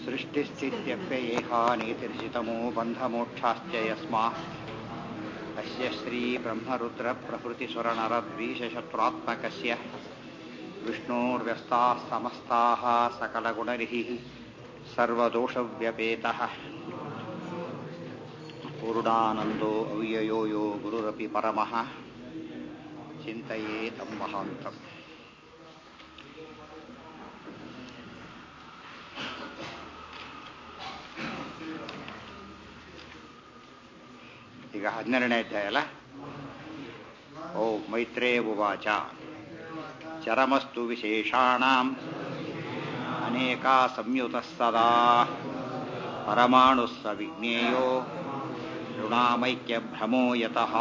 सृष्टिस्थित्यप्ययेहानीतिर्षितमो बन्धमोक्षाश्च यस्मात् अस्य श्रीब्रह्मरुद्रप्रभृतिसुरनरद्वीषशत्रुरात्मकस्य विष्णोर्व्यस्ताः समस्ताः सकलगुणरिः सर्वदोषव्यपेतः पूर्णानन्दो अव्ययो यो गुरुरपि परमः चिन्तये तं महान्तम् ಈಗ ಹನ್ನೆರಡನೇ ಅಧ್ಯಾಯ ಅಲ್ಲ ಓ ಮೈತ್ರೇ ಉವಾಚ ಚರಮಸ್ತು ವಿಶೇಷಾಣಾಂ ಅನೇಕಾ ಸಂಯುತ ಸದಾ ಪರಮಾಣು ಸ ವಿಜ್ಞೇಯೋ ಋಣಾಮೈಕ್ಯ ಭ್ರಮೋ ಯತಃ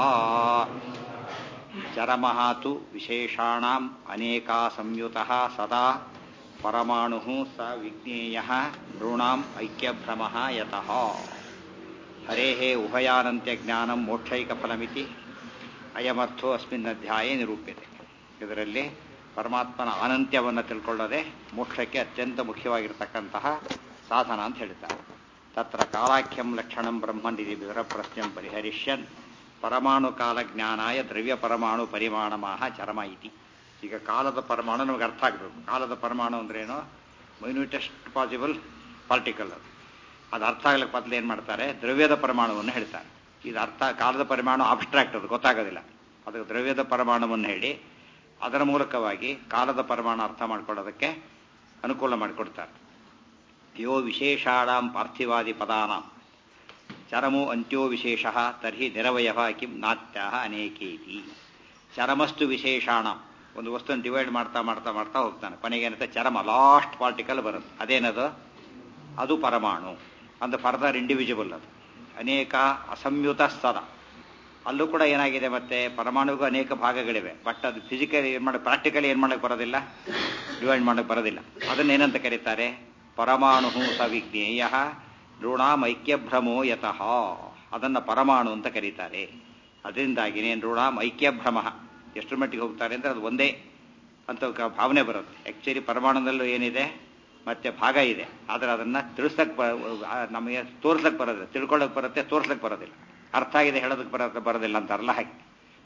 ಚರಮಃ ತು ವಿಶೇಷಾಣಾಂ ಅನೇಕಾ ಸಂಯುತಃ ಸದಾ ಪರಮಾಣು ಸ ವಿಜ್ಞೇಯ ನೃಣಾಂ ಐಕ್ಯಭ್ರಮಃ ಯತಃ ಹರೇಃ ಉಭಯಾನಂತ್ಯ ಜ್ಞಾನಂ ಮೋಕ್ಷೈಕಫಲಮಿತಿ ಅಯಮರ್ಥೋ ಅಸ್ಮಿನ್ ಅಧ್ಯಾಯ ನಿರೂಪ್ಯತೆ ಇದರಲ್ಲಿ ಪರಮಾತ್ಮನ ಅನಂತ್ಯವನ್ನು ತಿಳ್ಕೊಳ್ಳೋದೆ ಮೋಕ್ಷಕ್ಕೆ ಅತ್ಯಂತ ಮುಖ್ಯವಾಗಿರ್ತಕ್ಕಂತಹ ಸಾಧನ ಅಂತ ಹೇಳ್ತಾರೆ ತತ್ರ ಕಾಲಾಖ್ಯಂ ಲಕ್ಷಣಂ ಬ್ರಹ್ಮನಿಧಿ ವಿವರ ಪ್ರಶ್ನೆ ಪರಿಹರಿಷ್ಯನ್ ಪರಮಾಣು ಕಾಲ ಜ್ಞಾನಾಯ ದ್ರವ್ಯ ಪರಮಾಣು ಪರಿಮಾಣಮಾಹ ಚರಮ ಇತಿ ಈಗ ಕಾಲದ ಪರಮಾಣು ನಮಗೆ ಅರ್ಥ ಆಗಬೇಕು ಕಾಲದ ಪರಮಾಣು ಅಂದ್ರೇನು ಮೈನ್ಯೂಟೆಸ್ಟ್ ಪಾಸಿಬಲ್ ಪಾರ್ಟಿಕಲ್ ಅದು ಅದು ಅರ್ಥ ಆಗ್ಲಿಕ್ಕೆ ಮೊದಲು ಏನು ಮಾಡ್ತಾರೆ ದ್ರವ್ಯದ ಪರಮಾಣುವನ್ನು ಹೇಳ್ತಾರೆ ಇದು ಅರ್ಥ ಕಾಲದ ಪರಮಾಣು ಅಬ್ಸ್ಟ್ರಾಕ್ಟ್ ಅದು ಗೊತ್ತಾಗೋದಿಲ್ಲ ಅದಕ್ಕೆ ದ್ರವ್ಯದ ಪರಮಾಣುವನ್ನು ಹೇಳಿ ಅದರ ಮೂಲಕವಾಗಿ ಕಾಲದ ಪರಮಾಣು ಅರ್ಥ ಮಾಡ್ಕೊಳ್ಳೋದಕ್ಕೆ ಅನುಕೂಲ ಮಾಡಿಕೊಡ್ತಾರೆ ಯೋ ವಿಶೇಷಾಣಾಂ ಪಾರ್ಥಿವಾದಿ ಪದಾನಾಂ ಚರಮೋ ಅಂತ್ಯೋ ವಿಶೇಷ ತರ್ಹಿ ನಿರವಯ ಕಿಂ ನಾತ್ಯ ಅನೇಕೇತಿ ಚರಮಸ್ತು ವಿಶೇಷಾಣ ಒಂದು ವಸ್ತುವನ್ನು ಡಿವೈಡ್ ಮಾಡ್ತಾ ಮಾಡ್ತಾ ಮಾಡ್ತಾ ಹೋಗ್ತಾನೆ ಕೊನೆಗೆ ಏನಂತ ಚರಮ ಲಾಸ್ಟ್ ಪಾರ್ಟಿಕಲ್ ಬರುತ್ತೆ ಅದೇನದು ಅದು ಪರಮಾಣು ಒಂದು ಫರ್ದರ್ ಇಂಡಿವಿಜುವಲ್ ಅದು ಅನೇಕ ಅಸಂಯುತ ಸದ ಅಲ್ಲೂ ಕೂಡ ಏನಾಗಿದೆ ಮತ್ತೆ ಪರಮಾಣುಗೂ ಅನೇಕ ಭಾಗಗಳಿವೆ ಬಟ್ ಅದು ಫಿಸಿಕಲಿ ಏನು ಮಾಡಿ ಪ್ರಾಕ್ಟಿಕಲಿ ಏನು ಮಾಡಕ್ಕೆ ಬರೋದಿಲ್ಲ ಡಿವೈಡ್ ಮಾಡಕ್ಕೆ ಬರೋದಿಲ್ಲ ಅದನ್ನೇನಂತ ಕರೀತಾರೆ ಪರಮಾಣು ಸವಿಜ್ಞೇಯ ಋಣಾಮೈಕ್ಯಭ್ರಮೋ ಯತಃ ಅದನ್ನು ಪರಮಾಣು ಅಂತ ಕರೀತಾರೆ ಅದರಿಂದಾಗಿನೇ ಋಣಾಮ್ ಐಕ್ಯಭ್ರಮ ಎಷ್ಟು ಮಟ್ಟಿಗೆ ಹೋಗ್ತಾರೆ ಅಂದರೆ ಅದು ಒಂದೇ ಅಂತ ಭಾವನೆ ಬರುತ್ತೆ ಆ್ಯಕ್ಚುಲಿ ಪರಮಾಣುದಲ್ಲೂ ಏನಿದೆ ಮತ್ತೆ ಭಾಗ ಇದೆ ಆದರೆ ಅದನ್ನು ತಿಳಿಸ್ಲಕ್ಕೆ ಬ ನಮಗೆ ತೋರ್ಸ್ಲಕ್ಕೆ ಬರೋದಿಲ್ಲ ತಿಳ್ಕೊಳ್ಳೋಕೆ ಬರುತ್ತೆ ತೋರ್ಸ್ಲಕ್ಕೆ ಬರೋದಿಲ್ಲ ಅರ್ಥ ಆಗಿದೆ ಹೇಳೋದಕ್ಕೆ ಬರೋ ಬರೋದಿಲ್ಲ ಅಂತಾರಲ್ಲ ಹಾಗೆ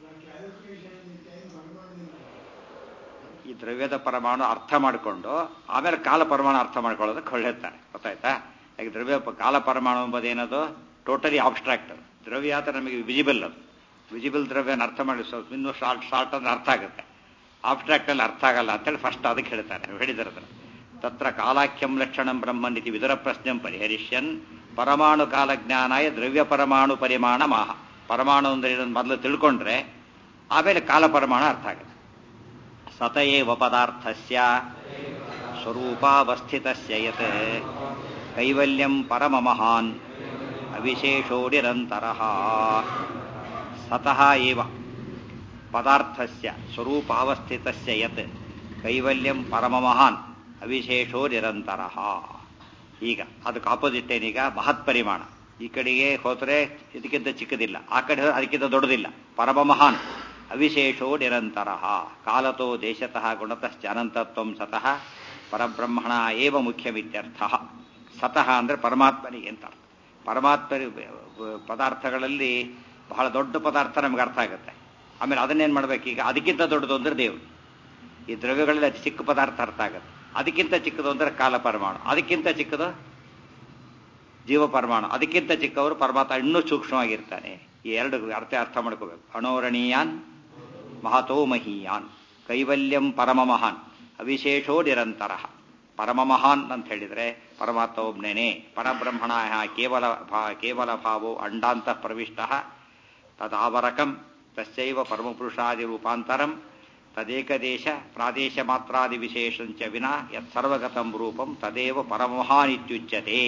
ಈ ದ್ರವ್ಯದ ಪರಮಾಣು ಅರ್ಥ ಮಾಡಿಕೊಂಡು ಆಮೇಲೆ ಕಾಲ ಪರಮಾಣು ಅರ್ಥ ಮಾಡ್ಕೊಳ್ಳೋದಕ್ಕೆ ಹೊಳ್ಳಿರ್ತಾರೆ ಗೊತ್ತಾಯ್ತಾ ಈಗ ದ್ರವ್ಯ ಕಾಲ ಪರಮಾಣು ಎಂಬುದೇನದು ಟೋಟಲಿ ಆಬ್ಸ್ಟ್ರಾಕ್ಟ್ ದ್ರವ್ಯ ಆತ ನಮಗೆ ವಿಜಿಬಲ್ ಅದು ವಿಜಿಬಲ್ ದ್ರವ್ಯನ ಅರ್ಥ ಮಾಡಿ ಇನ್ನೂ ಶಾರ್ಟ್ ಶಾರ್ಟ್ ಅಂದ್ರೆ ಅರ್ಥ ಆಗುತ್ತೆ ಆಬ್ಸ್ಟ್ರಾಕ್ಟ್ ಅಲ್ಲಿ ಅರ್ಥ ಆಗಲ್ಲ ಅಂತೇಳಿ ಫಸ್ಟ್ ಅದಕ್ಕೆ ಹೇಳ್ತಾರೆ ಹೇಳಿದಾರೆ ಅದನ್ನು ತತ್ರ ಕಾಲಾಖ್ಯಂ ಲಕ್ಷಣಂ ಬ್ರಹ್ಮನಿತಿ ವಿದುರ ಪ್ರಶ್ನೆ ಪರಿಹರಿಷ್ಯನ್ ಪರಮಾಣು ಕಾಲ ಜ್ಞಾನಾಯ ದ್ರವ್ಯ ಪರಮಾಣು ಪರಿಮಾಣ ಮಾಹ ಪರಮಾಣು ಅಂದ್ರೆ ಇದನ್ನು ಮೊದಲು ತಿಳ್ಕೊಂಡ್ರೆ ಆಮೇಲೆ ಕಾಲ ಪರಮಾಣು ಅರ್ಥ ಆಗುತ್ತೆ ಸತಯೇವ ಪದಾರ್ಥಸ್ಯ ಸ್ವರೂಪಾವಸ್ಥಿತಸ್ಯ ಯತ್ ಕೈವಲ್ಯಂ ಪರಮ ಮಹಾನ್ ಅವಿಶೇಷೋ ನಿರಂತರಃ ಸತಃ ಏವ ಪದಾರ್ಥಸ್ಯ ಸ್ವರೂಪಾವಸ್ಥಿತಸ್ಯ ಯತ್ ಕೈವಲ್ಯಂ ಪರಮ ಮಹಾನ್ ಅವಿಶೇಷೋ ನಿರಂತರಃ ಈಗ ಅದಕ್ಕೆ ಆಪೋಸಿಟ್ ಏನೀಗ ಮಹತ್ ಪರಿಮಾಣ ಈ ಕಡೆಗೆ ಹೋದರೆ ಇದಕ್ಕಿಂತ ಚಿಕ್ಕದಿಲ್ಲ ಆ ಕಡೆ ಅದಕ್ಕಿಂತ ದೊಡ್ಡದಿಲ್ಲ ಪರಮ ಮಹಾನ್ ಅವಿಶೇಷೋ ನಿರಂತರ ಕಾಲತೋ ದೇಶತಃ ಗುಣತಶ್ಚ ಅನಂತತ್ವಂ ಸತಃ ಪರಬ್ರಹ್ಮಣ ಏವ ಮುಖ್ಯಮಿತ್ಯರ್ಥ ಸತಃ ಅಂದರೆ ಪರಮಾತ್ಮನಿಗೆ ಅಂತ ಪರಮಾತ್ಮ ಪದಾರ್ಥಗಳಲ್ಲಿ ಬಹಳ ದೊಡ್ಡ ಪದಾರ್ಥ ನಮ್ಗೆ ಅರ್ಥ ಆಗುತ್ತೆ ಆಮೇಲೆ ಅದನ್ನೇನು ಮಾಡ್ಬೇಕು ಈಗ ಅದಕ್ಕಿಂತ ದೊಡ್ಡದು ಅಂದ್ರೆ ದೇವರು ಈ ದ್ರವ್ಯಗಳಲ್ಲಿ ಅತಿ ಚಿಕ್ಕ ಪದಾರ್ಥ ಅರ್ಥ ಆಗುತ್ತೆ ಅದಕ್ಕಿಂತ ಚಿಕ್ಕದು ಅಂದ್ರೆ ಕಾಲ ಪರಮಾಣು ಅದಕ್ಕಿಂತ ಚಿಕ್ಕದು ಜೀವ ಪರಮಾಣು ಅದಕ್ಕಿಂತ ಚಿಕ್ಕವರು ಪರಮಾತ್ಮ ಇನ್ನೂ ಸೂಕ್ಷ್ಮವಾಗಿರ್ತಾನೆ ಈ ಎರಡು ಅರ್ಥ ಅರ್ಥ ಮಾಡ್ಕೋಬೇಕು ಅಣೋರಣೀಯಾನ್ ಮಹತೋ ಮಹೀಯಾನ್ ಕೈವಲ್ಯಂ ಪರಮ ಮಹಾನ್ ಅವಿಶೇಷೋ ನಿರಂತರ ಪರಮ ಮಹಾನ್ ಅಂತ ಹೇಳಿದ್ರೆ ಪರಮಾತ್ಮ ಒಬ್ನೇನೆ ಪರಬ್ರಹ್ಮಣ ಕೇವಲ ಕೇವಲ ಭಾವೋ ಅಂಡಾಂತ ಪ್ರವಿಷ್ಟ ತದಾವರಕಂ ತಸ್ಯೈವ ಪರಮಪುರುಷಾದಿ ರೂಪಾಂತರಂ ತದೇಕದೇಶ ಪ್ರಾದೇಶ ಮಾತ್ರಾದಿ ವಿಶೇಷಂಚ ವಿನಾ ಯತ್ಸರ್ವಗತಂ ರೂಪಂ ತದೇವ ಪರಮಹಾನಿತ್ಯುಚ್ಯತೆ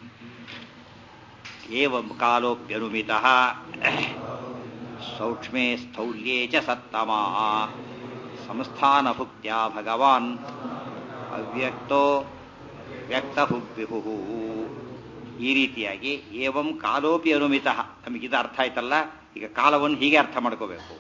ಏವಂ ಕಾಲೋಪ್ಯನುಮಿತಃ ಸೌಕ್ಷ್ಮೇ ಸ್ಥೌಲ್ಯೇ ಚ ಸತ್ತಮಾ ಸಂಸ್ಥಾನಭುಕ್ತ್ಯ ಭಗವಾನ್ ಅವ್ಯಕ್ತೋ ವ್ಯಕ್ತಹುಬ್ಬಿಹು ಈ ರೀತಿಯಾಗಿ ಏವಂ ಕಾಲೋಪಿ ಅನುಮಿತ ನಮಗಿದು ಅರ್ಥ ಆಯ್ತಲ್ಲ ಈಗ ಕಾಲವನ್ನು ಹೀಗೆ ಅರ್ಥ ಮಾಡ್ಕೋಬೇಕು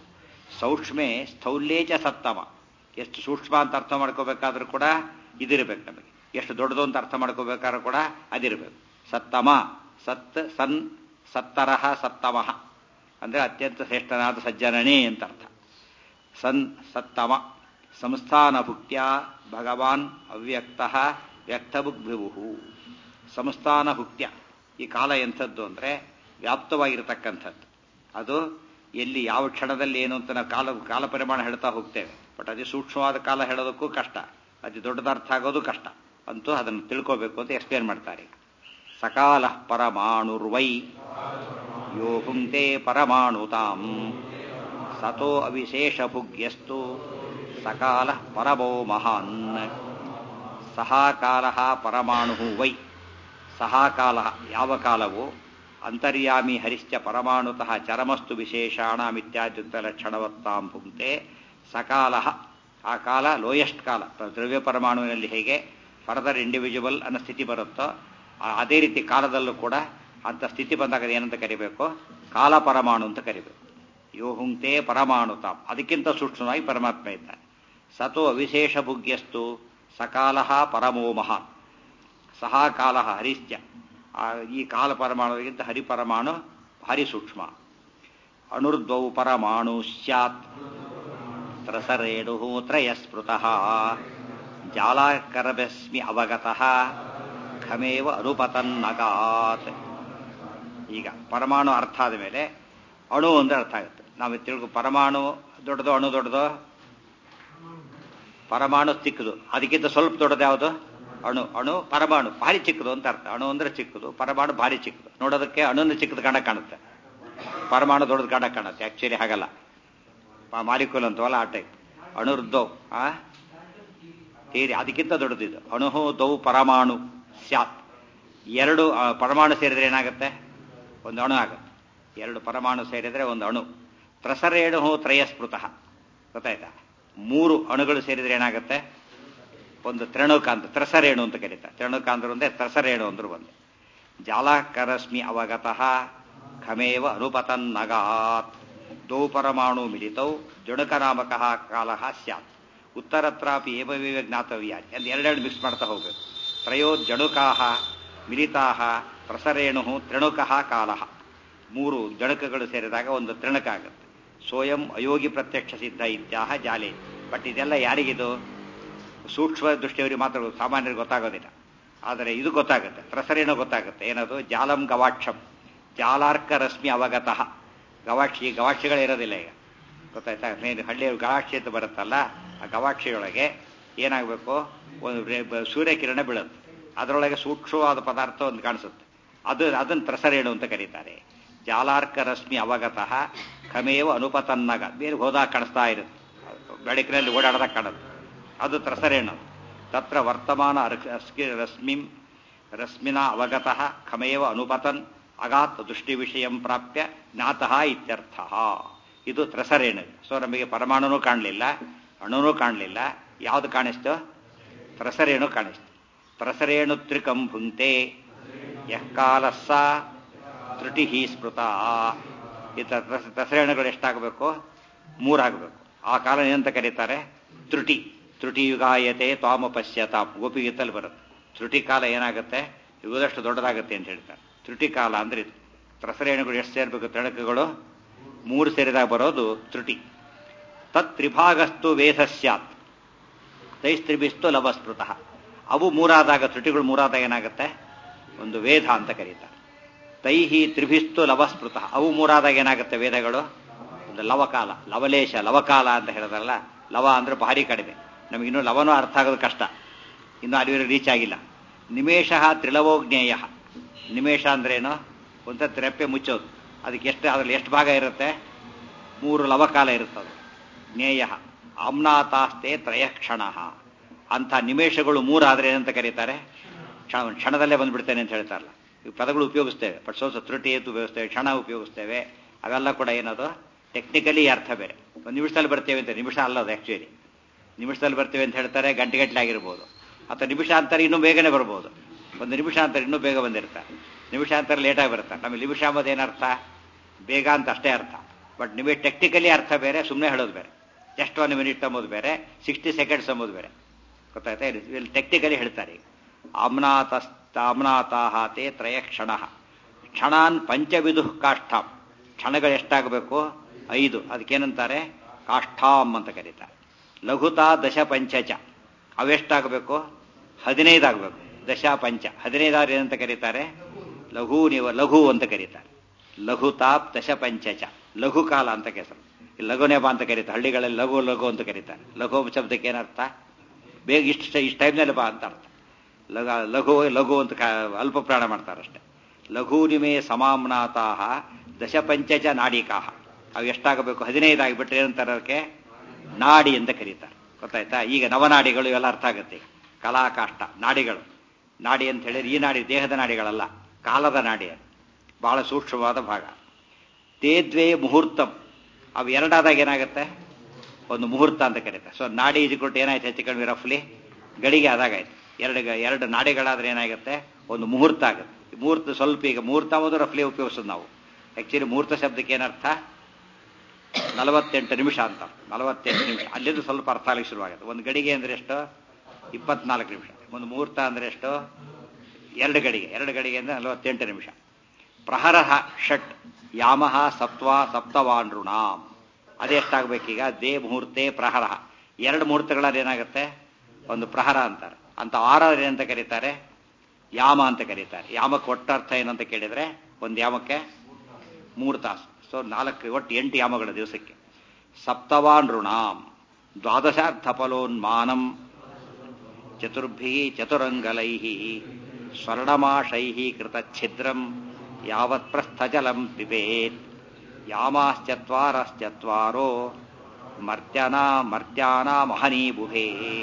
ಸೌಕ್ಷ್ಮೆ ಸ್ಥೌಲ್ಯೇ ಚ ಸತ್ತಮ ಎಷ್ಟು ಸೂಕ್ಷ್ಮ ಅಂತ ಅರ್ಥ ಮಾಡ್ಕೋಬೇಕಾದ್ರೂ ಕೂಡ ಇದಿರಬೇಕು ನಮಗೆ ಎಷ್ಟು ದೊಡ್ಡದು ಅಂತ ಅರ್ಥ ಮಾಡ್ಕೋಬೇಕಾದ್ರೂ ಕೂಡ ಅದಿರಬೇಕು ಸತ್ತಮ ಸತ್ ಸನ್ ಸತ್ತರಹ ಸತ್ತಮಃ ಅಂದರೆ ಅತ್ಯಂತ ಶ್ರೇಷ್ಠನಾದ ಸಜ್ಜನನೇ ಅಂತ ಅರ್ಥ ಸನ್ ಸತ್ತಮ ಸಂಸ್ಥಾನಭುಕ್ತ್ಯ ಭಗವಾನ್ ಅವ್ಯಕ್ತ ವ್ಯಕ್ತಭುಗ್ಭಿವು ಸಂಸ್ಥಾನಭುಕ್ತ್ಯ ಈ ಕಾಲ ಎಂಥದ್ದು ಅಂದರೆ ವ್ಯಾಪ್ತವಾಗಿರತಕ್ಕಂಥದ್ದು ಅದು ಎಲ್ಲಿ ಯಾವ ಕ್ಷಣದಲ್ಲಿ ಏನು ಅಂತ ನಾವು ಕಾಲ ಕಾಲ ಪರಿಮಾಣ ಹೇಳ್ತಾ ಹೋಗ್ತೇವೆ ಬಟ್ ಅತಿ ಸೂಕ್ಷ್ಮವಾದ ಕಾಲ ಹೇಳೋದಕ್ಕೂ ಕಷ್ಟ ಅತಿ ದೊಡ್ಡದ ಅರ್ಥ ಆಗೋದು ಕಷ್ಟ ಅಂತೂ ಅದನ್ನು ತಿಳ್ಕೋಬೇಕು ಅಂತ ಎಕ್ಸ್ಪ್ಲೇನ್ ಮಾಡ್ತಾರೆ ಸಕಾಲ ಪರಮಾಣುರ್ವೈ ಯೋ ಪುಂಕ್ತೆ ಪರಮಾಣುತಾಂ ಸತೋ ಅವಿಶೇಷ ಭುಗ್ಯಸ್ತು ಸಕಾಲ ಪರಮೋ ಮಹಾನ್ ಸಹ ಕಾಲ ಪರಮಾಣು ವೈ ಸಹ ಕಾಲ ಯಾವ ಕಾಲವು ಅಂತರ್ಯಾಮಿ ಹರಿಶ್ಚ ಪರಮಾಣುತಃ ಚರಮಸ್ತು ವಿಶೇಷಾಣಮಿತ್ಯಾದ್ಯುಕ್ತ ಲಕ್ಷಣವತ್ತಾಂ ಪುಂಕ್ತೆ ಸಕಾಲ ಆ ಕಾಲ ಲೋಯೆಸ್ಟ್ ಕಾಲ ದ್ರವ್ಯ ಪರಮಾಣುವಿನಲ್ಲಿ ಹೇಗೆ ಫರ್ದರ್ ಇಂಡಿವಿಜುವಲ್ ಅನ್ನೋ ಸ್ಥಿತಿ ಬರುತ್ತೋ ಅದೇ ರೀತಿ ಕಾಲದಲ್ಲೂ ಕೂಡ ಅಂಥ ಸ್ಥಿತಿ ಬಂದಾಗ ಏನಂತ ಕರಿಬೇಕು ಕಾಲ ಪರಮಾಣು ಅಂತ ಕರಿಬೇಕು ಯೋ ಹುಂಕ್ತೆ ಪರಮಾಣುತಾಂ ಅದಕ್ಕಿಂತ ಸೂಕ್ಷ್ಮವಾಗಿ ಪರಮಾತ್ಮ ಇದ್ದಾನೆ ಸತೋ ಅವಿಶೇಷ ಭುಗ್ಯಸ್ತು ಸಕಾಲ ಪರಮೋ ಮಹಾನ್ ಸಹ ಕಾಲ ಹರಿಶ್ಚ ಈ ಕಾಲ ಪರಮಾಣುವಿಗಿಂತ ಹರಿಪರಮಾಣು ಭಾರಿ ಸೂಕ್ಷ್ಮ ಅಣುರ್ದ್ವೌ ಪರಮಾಣು ಸ್ಯಾತ್ ತ್ರಸರೇಣು ತ್ರಯಸ್ಮೃತಃ ಜಾಲಾಕರಭಸ್ಮಿ ಅವಗತಃ ಖಮೇವ ಅನುಪತನ್ನಗಾತ್ ಈಗ ಪರಮಾಣು ಅರ್ಥ ಆದ ಮೇಲೆ ಅಣು ಅಂದ್ರೆ ಅರ್ಥ ಆಗುತ್ತೆ ನಾವು ತಿಳ್ಕೊ ಪರಮಾಣು ದೊಡ್ಡದು ಅಣು ದೊಡ್ಡದು ಪರಮಾಣು ಚಿಕ್ಕದು ಅದಕ್ಕಿಂತ ಸ್ವಲ್ಪ ದೊಡ್ಡದು ಯಾವುದು ಅಣು ಅಣು ಪರಮಾಣು ಭಾರಿ ಚಿಕ್ಕದು ಅಂತ ಅರ್ಥ ಅಣು ಅಂದ್ರೆ ಚಿಕ್ಕದು ಪರಮಾಣು ಭಾರಿ ಚಿಕ್ಕದು ನೋಡೋದಕ್ಕೆ ಅಣುನ ಚಿಕ್ಕದು ಕಂಡ ಕಾಣುತ್ತೆ ಪರಮಾಣು ದೊಡ್ಡದು ಕಂಡ ಕಾಣುತ್ತೆ ಆಕ್ಚುಲಿ ಹಾಗಲ್ಲ ಮಾಲಿಕ್ಯೂಲ್ ಅಂತವಲ್ಲ ಆ ಟೈಪ್ ಅಣುರ್ದೌ ಆ ತೀರಿ ಅದಕ್ಕಿಂತ ದೊಡ್ಡದಿದ್ದು ಅಣುಹು ದೌ ಪರಮಾಣು ಸ್ಯಾತ್ ಎರಡು ಪರಮಾಣು ಸೇರಿದ್ರೆ ಏನಾಗುತ್ತೆ ಒಂದು ಅಣು ಆಗುತ್ತೆ ಎರಡು ಪರಮಾಣು ಸೇರಿದ್ರೆ ಒಂದು ಅಣು ತ್ರಸರೇಣು ತ್ರಯಸ್ಮೃತಃ ಗೊತ್ತಾಯ್ತಾ ಮೂರು ಅಣುಗಳು ಸೇರಿದ್ರೆ ಏನಾಗುತ್ತೆ ಒಂದು ತ್ರಣುಕಾಂತ ತ್ರಸರೇಣು ಅಂತ ಕರೀತಾರೆ ತ್ರಣುಕಾಂತರು ಅಂದ್ರೆ ತ್ರಸರೇಣು ಅಂದ್ರು ಒಂದು ಜಾಲಾಕರಸ್ಮಿ ಅವಗತಃ ಖಮೇವ ಅನುಪತನ್ನಗಾತ್ ದೌ ಪರಮಾಣು ಮಿಲಿತೌ ಜುಣಕನಾಮಕ ಕಾಲ ಸ್ಯಾತ್ ಉತ್ತರತ್ರಾಪಿ ಏವವೇವ ಜ್ಞಾತವ್ಯಾನಿ ಅಂತ ಎರಡೆರಡು ಮಿಕ್ಸ್ ಮಾಡ್ತಾ ಹೋಗ್ಬೇಕು ತ್ರಯೋ ಜಣುಕಾಹ ಮಿಲಿತಾಹ ಪ್ರಸರೇಣು ತ್ರಣುಕಃ ಕಾಲ ಮೂರು ಜಣಕಗಳು ಸೇರಿದಾಗ ಒಂದು ತ್ರಣಕ ಆಗುತ್ತೆ ಸ್ವಯಂ ಅಯೋಗಿ ಪ್ರತ್ಯಕ್ಷ ಸಿದ್ಧ ಇತ್ಯಾಹ ಜಾಲೆ ಬಟ್ ಇದೆಲ್ಲ ಯಾರಿಗಿದು ಸೂಕ್ಷ್ಮ ದೃಷ್ಟಿಯವರಿಗೆ ಮಾತ್ರ ಸಾಮಾನ್ಯರಿಗೆ ಗೊತ್ತಾಗೋದಿಲ್ಲ ಆದರೆ ಇದು ಗೊತ್ತಾಗುತ್ತೆ ಪ್ರಸರೇಣು ಗೊತ್ತಾಗುತ್ತೆ ಏನದು ಜಾಲಂ ಗವಾಕ್ಷಂ ಜಾಲಾರ್ಕ ರಶ್ಮಿ ಅವಗತಃ ಗವಾಕ್ಷಿ ಗವಾಕ್ಷಿಗಳಿರೋದಿಲ್ಲ ಈಗ ಗೊತ್ತಾಯ್ತಾ ಹಳ್ಳಿಯ ಗವಾಕ್ಷಿ ಅಂತ ಬರುತ್ತಲ್ಲ ಆ ಗವಾಕ್ಷಿಯೊಳಗೆ ಏನಾಗಬೇಕು ಒಂದು ಸೂರ್ಯಕಿರಣ ಬೀಳುತ್ತೆ ಅದರೊಳಗೆ ಸೂಕ್ಷ್ಮವಾದ ಪದಾರ್ಥ ಒಂದು ಕಾಣಿಸುತ್ತೆ ಅದು ಅದನ್ನು ತ್ರಸರೇಣು ಅಂತ ಕರೀತಾರೆ ಜಾಲಾರ್ಕ ರಶ್ಮಿ ಅವಗತಃ ಖಮೇವ ಅನುಪತನ್ನಗ ಬೇರೆ ಹೋದಾಗ ಕಾಣಿಸ್ತಾ ಇರುತ್ತೆ ಬೆಳಕಿನಲ್ಲಿ ಓಡಾಡದಾಗ ಕಾಣುತ್ತೆ ಅದು ತ್ರಸರೇಣು ತತ್ರ ವರ್ತಮಾನ ರಶ್ಮಿಂ ರಶ್ಮಿನ ಅವಗತಃ ಖಮೇವ ಅನುಪತನ್ ಅಗಾತ್ ದೃಷ್ಟಿ ವಿಷಯಂ ಪ್ರಾಪ್ಯ ಜ್ಞಾತಃ ಇತ್ಯರ್ಥ ಇದು ತ್ರಸರೇಣು ಸೊ ನಮಗೆ ಪರಮಾಣುನೂ ಕಾಣಲಿಲ್ಲ ಅಣುನೂ ಕಾಣಲಿಲ್ಲ ಯಾವುದು ಕಾಣಿಸ್ತು ತ್ರಸರೇಣು ಕಾಣಿಸ್ತು ತ್ರಸರೇಣು ತ್ರಿಕಂ ಭುಂಕ್ತೆ ಯಃ ಕಾಲಸ್ಸ ತ್ರುಟಿ ಸ್ಮೃತ ಈ ತ್ರಸರೇಣುಗಳು ಎಷ್ಟಾಗಬೇಕು ಮೂರಾಗಬೇಕು ಆ ಕಾಲ ಏನಂತ ಕರೀತಾರೆ ತ್ರುಟಿ ತ್ರುಟಿ ಯುಗಾಯತೆ ತ್ವಾಮ ಪಶ್ಯತಾಂ ಗೋಪಿಗೀತಲ್ಲಿ ಬರುತ್ತೆ ತ್ರುಟಿ ಕಾಲ ಏನಾಗುತ್ತೆ ಯುಗದಷ್ಟು ದೊಡ್ಡದಾಗುತ್ತೆ ಅಂತ ಹೇಳ್ತಾರೆ ತ್ರುಟಿ ಕಾಲ ಅಂದ್ರೆ ಇದು ತ್ರಸರೇಣುಗಳು ಎಷ್ಟು ಸೇರ್ಬೇಕು ತಣಕಗಳು ಮೂರು ಸೇರಿದಾಗ ಬರೋದು ತ್ರುಟಿ ತತ್ ತ್ರಿಭಾಗಸ್ತು ವೇದ ಸ್ಯಾತ್ ತೈಸ್ತ್ರಿಭಿಸ್ತು ಲವಸ್ಮೃತಃ ಅವು ಮೂರಾದಾಗ ತ್ರುಟಿಗಳು ಮೂರಾದಾಗ ಏನಾಗುತ್ತೆ ಒಂದು ವೇದ ಅಂತ ಕರೀತಾರೆ ತೈಹಿ ತ್ರಿಭಿಸ್ತು ಲವಸ್ಮೃತಃ ಅವು ಮೂರಾದಾಗ ಏನಾಗುತ್ತೆ ವೇದಗಳು ಒಂದು ಲವಕಾಲ ಲವಲೇಶ ಲವಕಾಲ ಅಂತ ಹೇಳಿದ್ರಲ್ಲ ಲವ ಅಂದ್ರೆ ಭಾರಿ ಕಡಿಮೆ ನಮಗಿನ್ನೂ ಲವನೂ ಅರ್ಥ ಆಗೋದು ಕಷ್ಟ ಇನ್ನು ಅಲ್ಲಿವರೆಗೆ ರೀಚ್ ಆಗಿಲ್ಲ ನಿಮೇಶ ತ್ರಿಲವೋಜ್ಞೇಯ ನಿಮೇಶ ಅಂದ್ರೇನು ಒಂಥ ರೆಪ್ಪೆ ಮುಚ್ಚೋದು ಅದಕ್ಕೆ ಎಷ್ಟು ಅದ್ರಲ್ಲಿ ಎಷ್ಟು ಭಾಗ ಇರುತ್ತೆ ಮೂರು ಲವಕಾಲ ಇರುತ್ತದೆ ಜ್ಞೇಯ ಆಮ್ನಾತಾಸ್ತೆ ತ್ರಯ ಕ್ಷಣ ಅಂಥ ನಿಮೇಶಗಳು ಮೂರಾದ್ರೆ ಏನಂತ ಕರೀತಾರೆ ಕ್ಷಣ ಕ್ಷಣದಲ್ಲೇ ಬಂದ್ಬಿಡ್ತೇನೆ ಅಂತ ಹೇಳ್ತಾರಲ್ಲ ಈ ಪದಗಳು ಉಪಯೋಗಿಸ್ತೇವೆ ಬಟ್ ಸ್ವಲ್ಪ ತ್ರುಟಿ ಅಂತ ಉಪಯೋಗಿಸ್ತೇವೆ ಕ್ಷಣ ಉಪಯೋಗಿಸ್ತೇವೆ ಅವೆಲ್ಲ ಕೂಡ ಏನದು ಟೆಕ್ನಿಕಲಿ ಅರ್ಥ ಬೇರೆ ಒಂದು ನಿಮಿಷದಲ್ಲಿ ಬರ್ತೇವೆ ಅಂತ ನಿಮಿಷ ಅಲ್ಲ ಅದು ಆ್ಯಕ್ಚುಲಿ ನಿಮಿಷದಲ್ಲಿ ಬರ್ತೇವೆ ಅಂತ ಹೇಳ್ತಾರೆ ಗಂಟೆಗಟ್ಟಲೆ ಆಗಿರ್ಬೋದು ಅಥವಾ ನಿಮಿಷ ಅಂತಾರೆ ಇನ್ನೂ ಬೇಗನೆ ಬರ್ಬೋದು ಒಂದು ನಿಮಿಷ ಅಂತಾರೆ ಇನ್ನೂ ಬೇಗ ಬಂದಿರ್ತಾರೆ ನಿಮಿಷ ಅಂತಾರೆ ಲೇಟಾಗಿ ಬರ್ತಾರೆ ನಮಗೆ ನಿಮಿಷ ಅಂಬೋದು ಏನರ್ಥ ಬೇಗ ಅಂತ ಅಷ್ಟೇ ಅರ್ಥ ಬಟ್ ನಿಮಗೆ ಟೆಕ್ನಿಕಲಿ ಅರ್ಥ ಬೇರೆ ಸುಮ್ಮನೆ ಹೇಳೋದು ಬೇರೆ ಜಸ್ಟ್ ಒನ್ ಮಿನಿಟ್ ಅಂಬೋದು ಬೇರೆ ಸಿಕ್ಸ್ಟಿ ಸೆಕೆಂಡ್ಸ್ ಅಂಬೋದು ಬೇರೆ ಗೊತ್ತಾಯ್ತಾ ಇಲ್ಲಿ ಟೆಕ್ನಿಕಲಿ ಹೇಳ್ತಾರೆ ಈಗ ಆಮ್ನಾತಾಹ ತೇ ತ್ರಯ ಕ್ಷಣ ಕ್ಷಣಾನ್ ಪಂಚವಿದು ಕಾಷ್ಠಾಂ ಕ್ಷಣಗಳು ಎಷ್ಟಾಗಬೇಕು ಐದು ಅದಕ್ಕೇನಂತಾರೆ ಕಾಷ್ಠಾಂ ಅಂತ ಕರೀತಾರೆ ಲಘುತಾ ದಶ ಪಂಚಚ ಅವೆಷ್ಟಾಗಬೇಕು ಹದಿನೈದು ಆಗಬೇಕು ದಶ ಪಂಚ ಹದಿನೈದಾರು ಏನಂತ ಕರೀತಾರೆ ಲಘು ನೀವು ಲಘು ಅಂತ ಕರೀತಾರೆ ಲಘುತಾಪ್ ದಶ ಪಂಚಚ ಲಘು ಕಾಲ ಅಂತ ಕೆಸರು ಲಘುನೇಬ ಅಂತ ಕರೀತಾರೆ ಹಳ್ಳಿಗಳಲ್ಲಿ ಲಘು ಲಘು ಅಂತ ಕರೀತಾರೆ ಲಘು ಶಬ್ದಕ್ಕೆ ಏನರ್ಥ ಬೇಗ ಇಷ್ಟು ಇಷ್ಟು ಟೈಮ್ನಲ್ಲಿ ಬಾ ಅಂತ ಅರ್ಥ ಲಘು ಲಘು ಲಘು ಅಂತ ಅಲ್ಪ ಪ್ರಾಣ ಮಾಡ್ತಾರಷ್ಟೇ ಲಘೂನಿಮೆ ಸಮಾಮ್ನಾತಾಹ ದಶ ಪಂಚಚ ನಾಡಿಕಾಹ ಅವು ಎಷ್ಟಾಗಬೇಕು ಹದಿನೈದು ಆಗಿಬಿಟ್ರೆ ಏನಂತಾರೆ ಅದಕ್ಕೆ ನಾಡಿ ಅಂತ ಕರೀತಾರೆ ಗೊತ್ತಾಯ್ತಾ ಈಗ ನವನಾಡಿಗಳು ಇವೆಲ್ಲ ಅರ್ಥ ಆಗುತ್ತೆ ಈಗ ಕಲಾಕಾಷ್ಟ ನಾಡಿಗಳು ನಾಡಿ ಅಂತ ಹೇಳಿದ್ರೆ ಈ ನಾಡಿ ದೇಹದ ನಾಡಿಗಳಲ್ಲ ಕಾಲದ ನಾಡಿ ಅದು ಬಹಳ ಸೂಕ್ಷ್ಮವಾದ ಭಾಗ ತೇದ್ವೇ ಮುಹೂರ್ತಂ ಅವು ಎರಡಾದಾಗ ಏನಾಗುತ್ತೆ ಒಂದು ಮುಹೂರ್ತ ಅಂತ ಕರೀತಾರೆ ಸೊ ನಾಡಿ ಇದ್ಕೊಟ್ಟು ಏನಾಯ್ತು ಹೆಚ್ಚು ಕಡಿಮೆ ರಫ್ಲಿ ಗಡಿಗೆ ಆದಾಗಾಯ್ತು ಎರಡು ಎರಡು ನಾಡಿಗಳಾದ್ರೆ ಏನಾಗುತ್ತೆ ಒಂದು ಮುಹೂರ್ತ ಆಗುತ್ತೆ ಮುಹೂರ್ತ ಸ್ವಲ್ಪ ಈಗ ಮುಹೂರ್ತ ಒಂದು ರಫ್ಲಿ ಉಪಯೋಗಿಸೋದು ನಾವು ಆಕ್ಚುಲಿ ಮುಹೂರ್ತ ಶಬ್ದಕ್ಕೆ ಏನರ್ಥ ನಲವತ್ತೆಂಟು ನಿಮಿಷ ಅಂತ ನಲವತ್ತೆಂಟು ನಿಮಿಷ ಅಲ್ಲಿಂದ ಸ್ವಲ್ಪ ಅರ್ಥ ಆಗಲಿಕ್ಕೆ ಶುರುವಾಗುತ್ತೆ ಒಂದು ಗಡಿಗೆ ಅಂದ್ರೆ ಎಷ್ಟು ಇಪ್ಪತ್ನಾಲ್ಕು ನಿಮಿಷ ಒಂದು ಮುಹೂರ್ತ ಅಂದ್ರೆ ಎಷ್ಟು ಎರಡು ಗಡಿಗೆ ಎರಡು ಗಡಿಗೆ ಅಂದ್ರೆ ನಲವತ್ತೆಂಟು ನಿಮಿಷ ಪ್ರಹರಹ ಷಟ್ ಯಾಮಹ ಸತ್ವ ಸಪ್ತವಾಂಡ್ರುಣಾಂ ಅದೆಷ್ಟಾಗಬೇಕೀಗ ದೇ ಮುಹೂರ್ತೆ ಪ್ರಹರ ಎರಡು ಮುಹೂರ್ತಗಳಲ್ಲಿ ಏನಾಗುತ್ತೆ ಒಂದು ಪ್ರಹರ ಅಂತಾರೆ ಅಂತ ಆರ ಏನಂತ ಕರೀತಾರೆ ಯಾಮ ಅಂತ ಕರೀತಾರೆ ಯಾಮಕ್ಕೆ ಒಟ್ಟರ್ಥ ಏನಂತ ಕೇಳಿದ್ರೆ ಒಂದು ಯಾಮಕ್ಕೆ ಮೂರು ತಾಸು ಸೊ ನಾಲ್ಕು ಒಟ್ಟು ಎಂಟು ಯಾಮಗಳ ದಿವಸಕ್ಕೆ ಸಪ್ತವಾನೃಣಾಂ ದ್ವಾದಶಾರ್ಥ ಫಲೋನ್ಮಾನಂ ಚತುರ್ಭಿ ಚತುರಂಗಲೈ ಸ್ವರ್ಣಮಾಶೈ ಕೃತಚ್ಛಿದ್ರಂ ಯಾವತ್ ಪ್ರಸ್ಥಜಲಂ ಪಿಬೇತ್ ಯಾಮಾಶ್ಚತ್ವಾರಶ್ಚತ್ವಾರೋ ಮರ್ತ್ಯನಾ ಮರ್ತ್ಯಾನಾ ಮಹನೀಬುಭೇ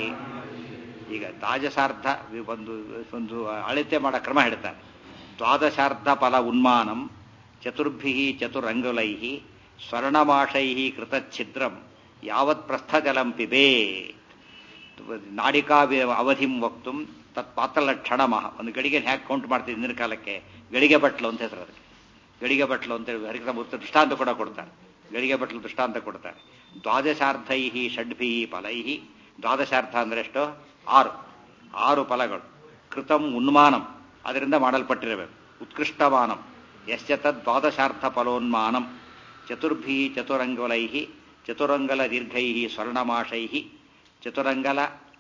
ಈಗ ದ್ವಾದಶಾರ್ಧ ಒಂದು ಒಂದು ಅಳತೆ ಮಾಡೋ ಕ್ರಮ ಹೇಳ್ತಾರೆ ದ್ವಾದಶಾರ್ಧ ಫಲ ಉನ್ಮಾನಂ ಚತುರ್ಭಿ ಚತುರಂಗುಲೈ ಸ್ವರ್ಣಮಾಶೈ ಕೃತಚ್ಛಿದ್ರಂ ಯಾವತ್ ಪ್ರಸ್ಥಜಲಂ ಪಿಬೇ ನಾಡಿಕಾ ಅವಧಿಂ ವಕ್ತು ತತ್ ಪಾತ್ರಲಕ್ಷಣಮಃ ಒಂದು ಗಡಿಗೆ ಹ್ಯಾಕ್ ಕೌಂಟ್ ಮಾಡ್ತೀವಿ ಇಂದಿನ ಕಾಲಕ್ಕೆ ಗಳಿಗೆ ಬಟ್ಲು ಅಂತ ಹೆಸರು ಅದಕ್ಕೆ ಗಳಿಗೆ ಬಟ್ಲು ಅಂತ ಹೇಳಿ ಹರಿಕೃಷ್ಣ ಮೂರ್ತಿ ದೃಷ್ಟಾಂತ ಕೂಡ ಕೊಡ್ತಾರೆ ಗಳಿಗೆ ಬಟ್ಲು ದೃಷ್ಟಾಂತ ಕೊಡ್ತಾರೆ ದ್ವಾದಶಾರ್ಥೈ ಷಡ್ಭಿ ಫಲೈ ದ್ವಾದಶಾರ್ಥ ಅಂದ್ರೆ ಎಷ್ಟು ಆರು ಆರು ಫಲಗಳು ಕೃತಂ ಉನ್ಮಾನಂ ಅದರಿಂದ ಮಾಡಲ್ಪಟ್ಟಿರಬೇಕು ಉತ್ಕೃಷ್ಟಮಾನಂ ಯಶ್ಚ ತದ್ ದ್ವಾದಶಾರ್ಥ ಫಲೋನ್ಮಾನಂ ಚತುರ್ಭಿ ಚತುರಂಗುಲೈ ಚತುರಂಗಲ ದೀರ್ಘೈ ಸ್ವರ್ಣಮಾಶೈ ಚತುರಂಗಲ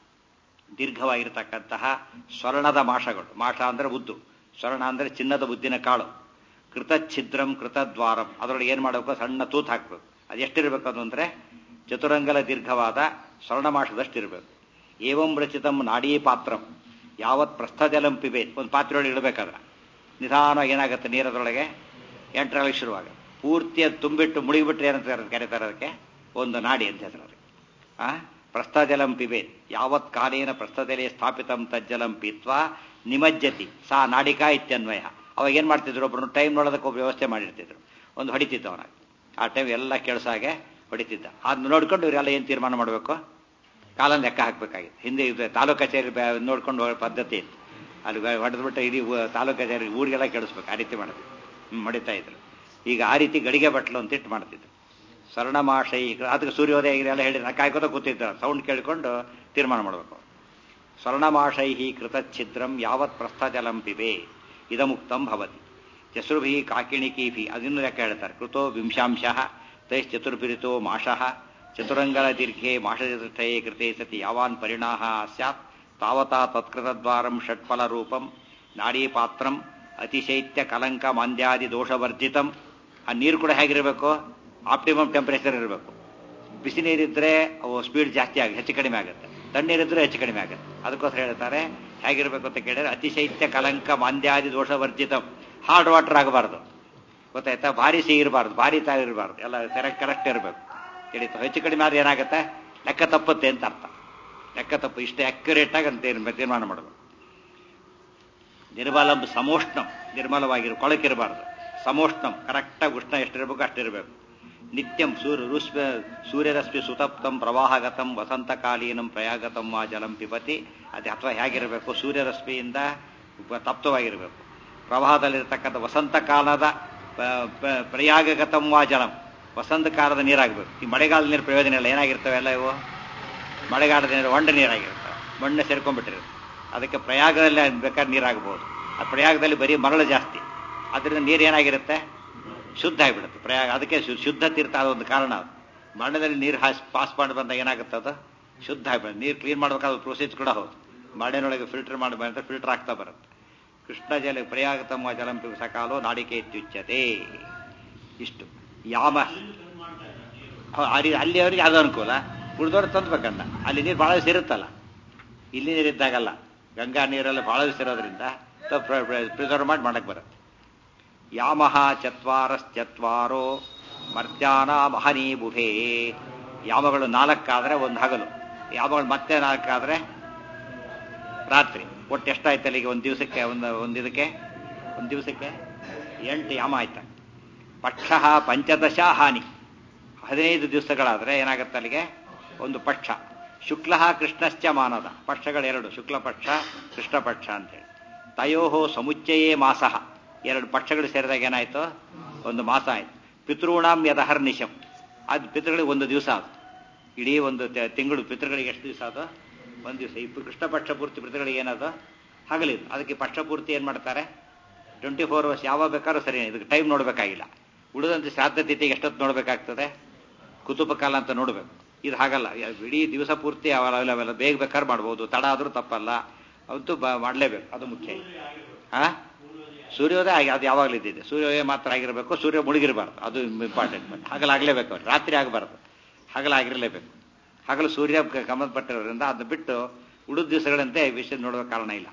ದೀರ್ಘವಾಗಿರತಕ್ಕಂತಹ ಸ್ವರ್ಣದ ಮಾಷಗಳು ಮಾಷ ಅಂದ್ರೆ ಉದ್ದು ಸ್ವರ್ಣ ಅಂದ್ರೆ ಚಿನ್ನದ ಉದ್ದಿನ ಕಾಳು ಕೃತಚ್ಛಿದ್ರಂ ಕೃತದ್ವಾರಂ ಅದರೊಳಗೆ ಏನು ಮಾಡಬೇಕು ಸಣ್ಣ ತೂತು ಹಾಕಬೇಕು ಅದು ಎಷ್ಟಿರಬೇಕು ಅದು ಅಂದರೆ ಚತುರಂಗಲ ದೀರ್ಘವಾದ ಸ್ವರ್ಣಮಾಷದಷ್ಟು ಇರಬೇಕು ಏವಂ ರಚಿತಂ ನಾಡೀ ಪಾತ್ರಂ ಯಾವತ್ ಪ್ರಸ್ಥಜಲಂ ಪಿಬೇತ್ ಒಂದು ಪಾತ್ರೆಯೊಳಗೆ ಇಡಬೇಕಾದ್ರೆ ನಿಧಾನವಾಗಿ ಏನಾಗುತ್ತೆ ನೀರದೊಳಗೆ ಎಂಟ್ರಾಗಲಿಕ್ಕೆ ಶುರುವಾಗ ಪೂರ್ತಿ ಅದು ತುಂಬಿಟ್ಟು ಮುಳುಗಿಬಿಟ್ರೆ ಏನಂತ ಕರೀತಾರೆ ಅದಕ್ಕೆ ಒಂದು ನಾಡಿ ಅಂತ ಹೆಸರು ಅದಕ್ಕೆ ಆ ಪ್ರಸ್ಥಜಲಂ ಪಿಬೇತ್ ಯಾವತ್ ಕಾಲೇನ ಪ್ರಸ್ಥಜಲೆ ಸ್ಥಾಪಿತಂ ತಜ್ಜಲಂ ಪೀತ್ವಾ ನಿಮಜ್ಜತಿ ಸಾ ನಾಡಿಕಾ ಇತ್ಯನ್ವಯ ಅವಾಗ ಏನು ಮಾಡ್ತಿದ್ರು ಒಬ್ಬರು ಟೈಮ್ ನೋಡೋದಕ್ಕೆ ಒಬ್ಬ ವ್ಯವಸ್ಥೆ ಮಾಡಿರ್ತಿದ್ರು ಒಂದು ಹೊಡಿತಿದ್ದ ಅವನ ಆ ಟೈಮ್ ಎಲ್ಲ ಕೆಲಸ ಹಾಗೆ ಹೊಡಿತಿದ್ದ ಅದನ್ನ ನೋಡ್ಕೊಂಡು ಇವರೆಲ್ಲ ಏನು ತೀರ್ಮಾನ ಮಾಡಬೇಕು ಕಾಲನ್ನು ಲೆಕ್ಕ ಹಾಕಬೇಕಾಗಿತ್ತು ಹಿಂದೆ ಇದು ತಾಲೂಕು ಕಚೇರಿ ನೋಡ್ಕೊಂಡು ಹೋಗೋ ಪದ್ಧತಿ ಇತ್ತು ಅಲ್ಲಿ ಹೊಡೆದ್ಬಿಟ್ಟು ಇಡೀ ತಾಲೂಕು ಕಚೇರಿ ಊರಿಗೆಲ್ಲ ಕೇಳಿಸ್ಬೇಕು ಆ ರೀತಿ ಮಾಡೋದು ಹ್ಞೂ ಹೊಡಿತಾ ಇದ್ರು ಈಗ ಆ ರೀತಿ ಗಡಿಗೆ ಬಟ್ಲು ಅಂತ ಇಟ್ಟು ಮಾಡ್ತಿದ್ರು ಸ್ವರ್ಣಮಾಶೈ ಅದಕ್ಕೆ ಸೂರ್ಯೋದಯ ಎಲ್ಲ ಹೇಳಿ ಕಾಯ್ಕೋತ ಕೂತಿದ್ದ ಸೌಂಡ್ ಕೇಳಿಕೊಂಡು ತೀರ್ಮಾನ ಮಾಡಬೇಕು ಸ್ವರ್ಣಮಾಶೈ ಕೃತಚ್ಛಿದ್ರಂ ಯಾವತ್ ಪ್ರಸ್ಥಜಲಂ ಪಿಬೆ ಇದಮುಕ್ತಂ ಭವತಿ ಚಸುರ್ಭಿ ಕಾಕಿಣಿಕೀಭಿ ಅದನ್ನು ಲೆಕ್ಕ ಹೇಳ್ತಾರೆ ಕೃತೋ ವಿಂಶಾಂಶ ತೈಶ್ಚತುರ್ಭಿರಿತೋ ಮಾಷಃ ಚತುರಂಗಲ ದೀರ್ಘೆ ಮಾಷಚತುಷ್ಟಯೇ ಕೃತೆ ಸತಿ ಯಾವಾನ್ ಪರಿಣಾಹ ಸ್ಯಾತ್ ತಾವತಾ ತತ್ಕೃತದ್ವಾರಂ ಷಟ್ಫಲ ರೂಪಂ ನಾಡೀಪಾತ್ರಂ ಅತಿಶೈತ್ಯ ಕಲಂಕ ಮಾಂದ್ಯಾದಿ ದೋಷವರ್ಜಿತಂ ಆ ನೀರು ಕೂಡ ಹೇಗಿರಬೇಕು ಆಪ್ಟಿಮಮ್ ಟೆಂಪರೇಚರ್ ಇರಬೇಕು ಬಿಸಿ ನೀರಿದ್ರೆ ಅವು ಸ್ಪೀಡ್ ಜಾಸ್ತಿ ಆಗಿ ಹೆಚ್ಚು ಕಡಿಮೆ ಆಗುತ್ತೆ ತಣ್ಣೀರಿದ್ರೆ ಹೆಚ್ಚು ಕಡಿಮೆ ಆಗುತ್ತೆ ಅದಕ್ಕೋಸ್ಕರ ಹೇಳ್ತಾರೆ ಹೇಗಿರಬೇಕು ಅಂತ ಕೇಳಿದ್ರೆ ಅತಿಶೈತ್ಯ ಕಲಂಕ ಮಾಂದ್ಯಾದಿ ದೋಷವರ್ಜಿತಂ ಹಾರ್ಡ್ ವಾಟರ್ ಆಗಬಾರ್ದು ಗೊತ್ತಾಯ್ತಾ ಭಾರಿ ಸಿಹಿ ಇರಬಾರ್ದು ಭಾರಿ ತಾಯಿ ಇರಬಾರ್ದು ಎಲ್ಲ ಕರೆಕ್ಟ್ ಕರೆಕ್ಟ್ ಇರಬೇಕು ತಿಳಿತು ಹೆಚ್ಚು ಕಡಿಮೆ ಆದ್ರೆ ಏನಾಗುತ್ತೆ ಲೆಕ್ಕ ತಪ್ಪುತ್ತೆ ಅಂತ ಅರ್ಥ ಲೆಕ್ಕ ತಪ್ಪು ಇಷ್ಟು ಅಕ್ಯುರೇಟ್ ಆಗಿ ಅಂತ ತೀರ್ಮಾನ ಮಾಡಬೇಕು ನಿರ್ಮಲಂ ಸಮೋಷ್ಣಂ ನಿರ್ಮಲವಾಗಿರು ಕೊಳಕಿರಬಾರ್ದು ಸಮೋಷ್ಣಂ ಕರೆಕ್ಟಾಗಿ ಉಷ್ಣ ಎಷ್ಟಿರಬೇಕು ಅಷ್ಟಿರಬೇಕು ನಿತ್ಯಂ ಸೂರ್ಯ ರುಸ್ಮ ಸೂರ್ಯರಶ್ಮಿ ಸುತಪ್ತಂ ಪ್ರವಾಹಗತಂ ವಸಂತಕಾಲೀನಂ ಪ್ರಯಾಗತಂ ವಾ ಜಲಂ ಪಿಬತಿ ಅದು ಅಥವಾ ಹೇಗಿರಬೇಕು ಸೂರ್ಯರಶ್ಮಿಯಿಂದ ತಪ್ತವಾಗಿರಬೇಕು ಪ್ರವಾಹದಲ್ಲಿರ್ತಕ್ಕಂಥ ವಸಂತ ಕಾಲದ ಪ್ರಯಾಗಗತಂ ವಾ ಜಲಂ ವಸಂತ ಕಾಲದ ನೀರಾಗಬೇಕು ಈ ಮಳೆಗಾಲದ ನೀರು ಪ್ರಯೋಜನ ಇಲ್ಲ ಏನಾಗಿರ್ತವೆ ಎಲ್ಲ ಇವು ಮಳೆಗಾಲದ ನೀರು ಒಂಡ ನೀರಾಗಿರ್ತವೆ ಮಣ್ಣು ಸೇರ್ಕೊಂಡ್ಬಿಟ್ಟಿರುತ್ತೆ ಅದಕ್ಕೆ ಪ್ರಯಾಗದಲ್ಲಿ ಬೇಕಾದ್ರೆ ನೀರಾಗಬಹುದು ಆ ಪ್ರಯಾಗದಲ್ಲಿ ಬರೀ ಮರಳು ಜಾಸ್ತಿ ಅದರಿಂದ ನೀರು ಏನಾಗಿರುತ್ತೆ ಶುದ್ಧ ಆಗಿಬಿಡುತ್ತೆ ಪ್ರಯಾಗ ಅದಕ್ಕೆ ಶು- ಶುದ್ಧ ತೀರ್ಥ ಅದು ಒಂದು ಕಾರಣ ಅದು ಮಣ್ಣದಲ್ಲಿ ನೀರು ಹಾಸ್ ಪಾಸ್ ಮಾಡಿ ಬಂದಾಗ ಏನಾಗುತ್ತೆ ಅದು ಶುದ್ಧ ಆಗಿಬಿಡುತ್ತೆ ನೀರು ಕ್ಲೀನ್ ಮಾಡಬೇಕಾದ ಪ್ರೊಸೀಜ್ ಕೂಡ ಹೌದು ಮಣ್ಣಿನೊಳಗೆ ಫಿಲ್ಟರ್ ಮಾಡಿ ಬಂದ್ರೆ ಫಿಲ್ಟರ್ ಆಗ್ತಾ ಬರುತ್ತೆ ಕೃಷ್ಣ ಜಲ ಪ್ರಯಾಗ ತಮ್ಮ ಜಲಂ ಸಕಾಲೋ ನಾಡಿಕೆ ಇತ್ಯುಚ್ಯತೆ ಇಷ್ಟು ಯಾಮ ಹೌದು, ಆ ರೀತಿ ಅಲ್ಲಿ ಅವರಿಗೆ ಅದು ಅನುಕೂಲ ಉಳಿದವ್ರು ತಂದ್ಬೇಕಂದ ಅಲ್ಲಿ ನೀರು ಭಾಳ ದಿವಸ ಇರುತ್ತಲ್ಲ ಇಲ್ಲಿ ನೀರು ಇದ್ದಾಗಲ್ಲ ಗಂಗಾ ನೀರೆಲ್ಲ ಭಾಳ ದಿವಸ ಇರೋದ್ರಿಂದ ಪ್ರಿಸರ್ವ್ ಮಾಡಿ ಮಾಡಕ್ಕೆ ಬರುತ್ತೆ ಯಾಮಹ ಚತ್ವಾರಶ್ಚತ್ವಾರೋ ಮರ್ತ್ಯಾನ ಮಹನೀಬುಭೇ ಯಾಮಗಳು ನಾಲ್ಕಾದ್ರೆ ಒಂದು ಹಗಲು ಯಾಮಗಳು ಮತ್ತೆ ನಾಲ್ಕಾದ್ರೆ ರಾತ್ರಿ ಒಟ್ಟು ಎಷ್ಟಾಯ್ತು ಅಲ್ಲಿಗೆ ಒಂದು ದಿವಸಕ್ಕೆ ಒಂದು ಒಂದು ಇದಕ್ಕೆ ಒಂದು ದಿವಸಕ್ಕೆ ಎಂಟು ಯಾಮ ಆಯ್ತ ಪಕ್ಷ ಪಂಚದಶ ಹಾನಿ ಹದಿನೈದು ದಿವಸಗಳಾದರೆ ಏನಾಗುತ್ತೆ ಅಲ್ಲಿಗೆ ಒಂದು ಪಕ್ಷ ಶುಕ್ಲ ಕೃಷ್ಣಶ್ಚ ಮಾನದ ಪಕ್ಷಗಳೆರಡು ಶುಕ್ಲ ಪಕ್ಷ ಕೃಷ್ಣ ಪಕ್ಷ ಅಂತೇಳಿ ತಯೋಹೋ ಸಮುಚ್ಚಯೇ ಮಾಸಃ ಎರಡು ಪಕ್ಷಗಳು ಸೇರಿದಾಗ ಏನಾಯ್ತು ಒಂದು ಮಾಸ ಆಯ್ತು ಪಿತೃಣಾಂ ಯದಹರ್ನಿಶಂ ಅದು ಪಿತೃಗಳಿಗೆ ಒಂದು ದಿವಸ ಅದು ಇಡೀ ಒಂದು ತೆ- ತಿಂಗಳು ಪಿತೃಗಳಿಗೆ ಎಷ್ಟು ದಿವಸ ಅದು ಒಂದು ದಿವಸ ಈ ಕೃಷ್ಣ ಪಕ್ಷ ಪೂರ್ತಿ ಪಿತೃಗಳಿಗೆ ಏನದು ಹಗಲಿದು ಅದಕ್ಕೆ ಪಕ್ಷ ಪೂರ್ತಿ ಏನು ಮಾಡ್ತಾರೆ ಟ್ವೆಂಟಿ ಫೋರ್ ಅವರ್ಸ್ ಯಾವಾಗ ಬೇಕಾದ್ರೂ ಸರಿ ಇದಕ್ಕೆ ಟೈಮ್ ನೋಡಬೇಕಾಗಿಲ್ಲ ಉಳಿದಂತೆ ಶ್ರಾದ್ದ ತಿಥಿಗೆ ಎಷ್ಟೊತ್ತು ನೋಡಬೇಕಾಗ್ತದೆ ಕುತುಪ ಕಾಲ ಅಂತ ನೋಡಬೇಕು ಇದು ಹಾಗಲ್ಲ ಇಡೀ ದಿವಸ ಪೂರ್ತಿ ಅವೆಲ್ಲ ಅವೆಲ್ಲ ಬೇಗ ಬೇಕಾದ್ರೆ ಮಾಡ್ಬೋದು ತಡ ಆದರೂ ತಪ್ಪಲ್ಲ ಅವತ್ತು ಬ ಮಾಡಲೇಬೇಕು ಅದು ಮುಖ್ಯ ಆ ಸೂರ್ಯೋದಯ ಆಗಿ ಅದು ಯಾವಾಗಲೂ ಇದ್ದಿದೆ ಸೂರ್ಯೋದಯ ಮಾತ್ರ ಆಗಿರಬೇಕು ಸೂರ್ಯ ಮುಳುಗಿರಬಾರ್ದು ಅದು ಇಂಪಾರ್ಟೆಂಟ್ ಹಗಲಾಗಲೇಬೇಕು ಅವ್ರು ರಾತ್ರಿ ಆಗಬಾರ್ದು ಹಗಲಾಗಿರಲೇಬೇಕು ಹಗಲು ಸೂರ್ಯ ಸಂಬಂಧಪಟ್ಟಿರೋದ್ರಿಂದ ಅದನ್ನ ಬಿಟ್ಟು ಉಳಿದ ದಿವಸಗಳಂತೆ ವಿಷಯ ನೋಡುವ ಕಾರಣ ಇಲ್ಲ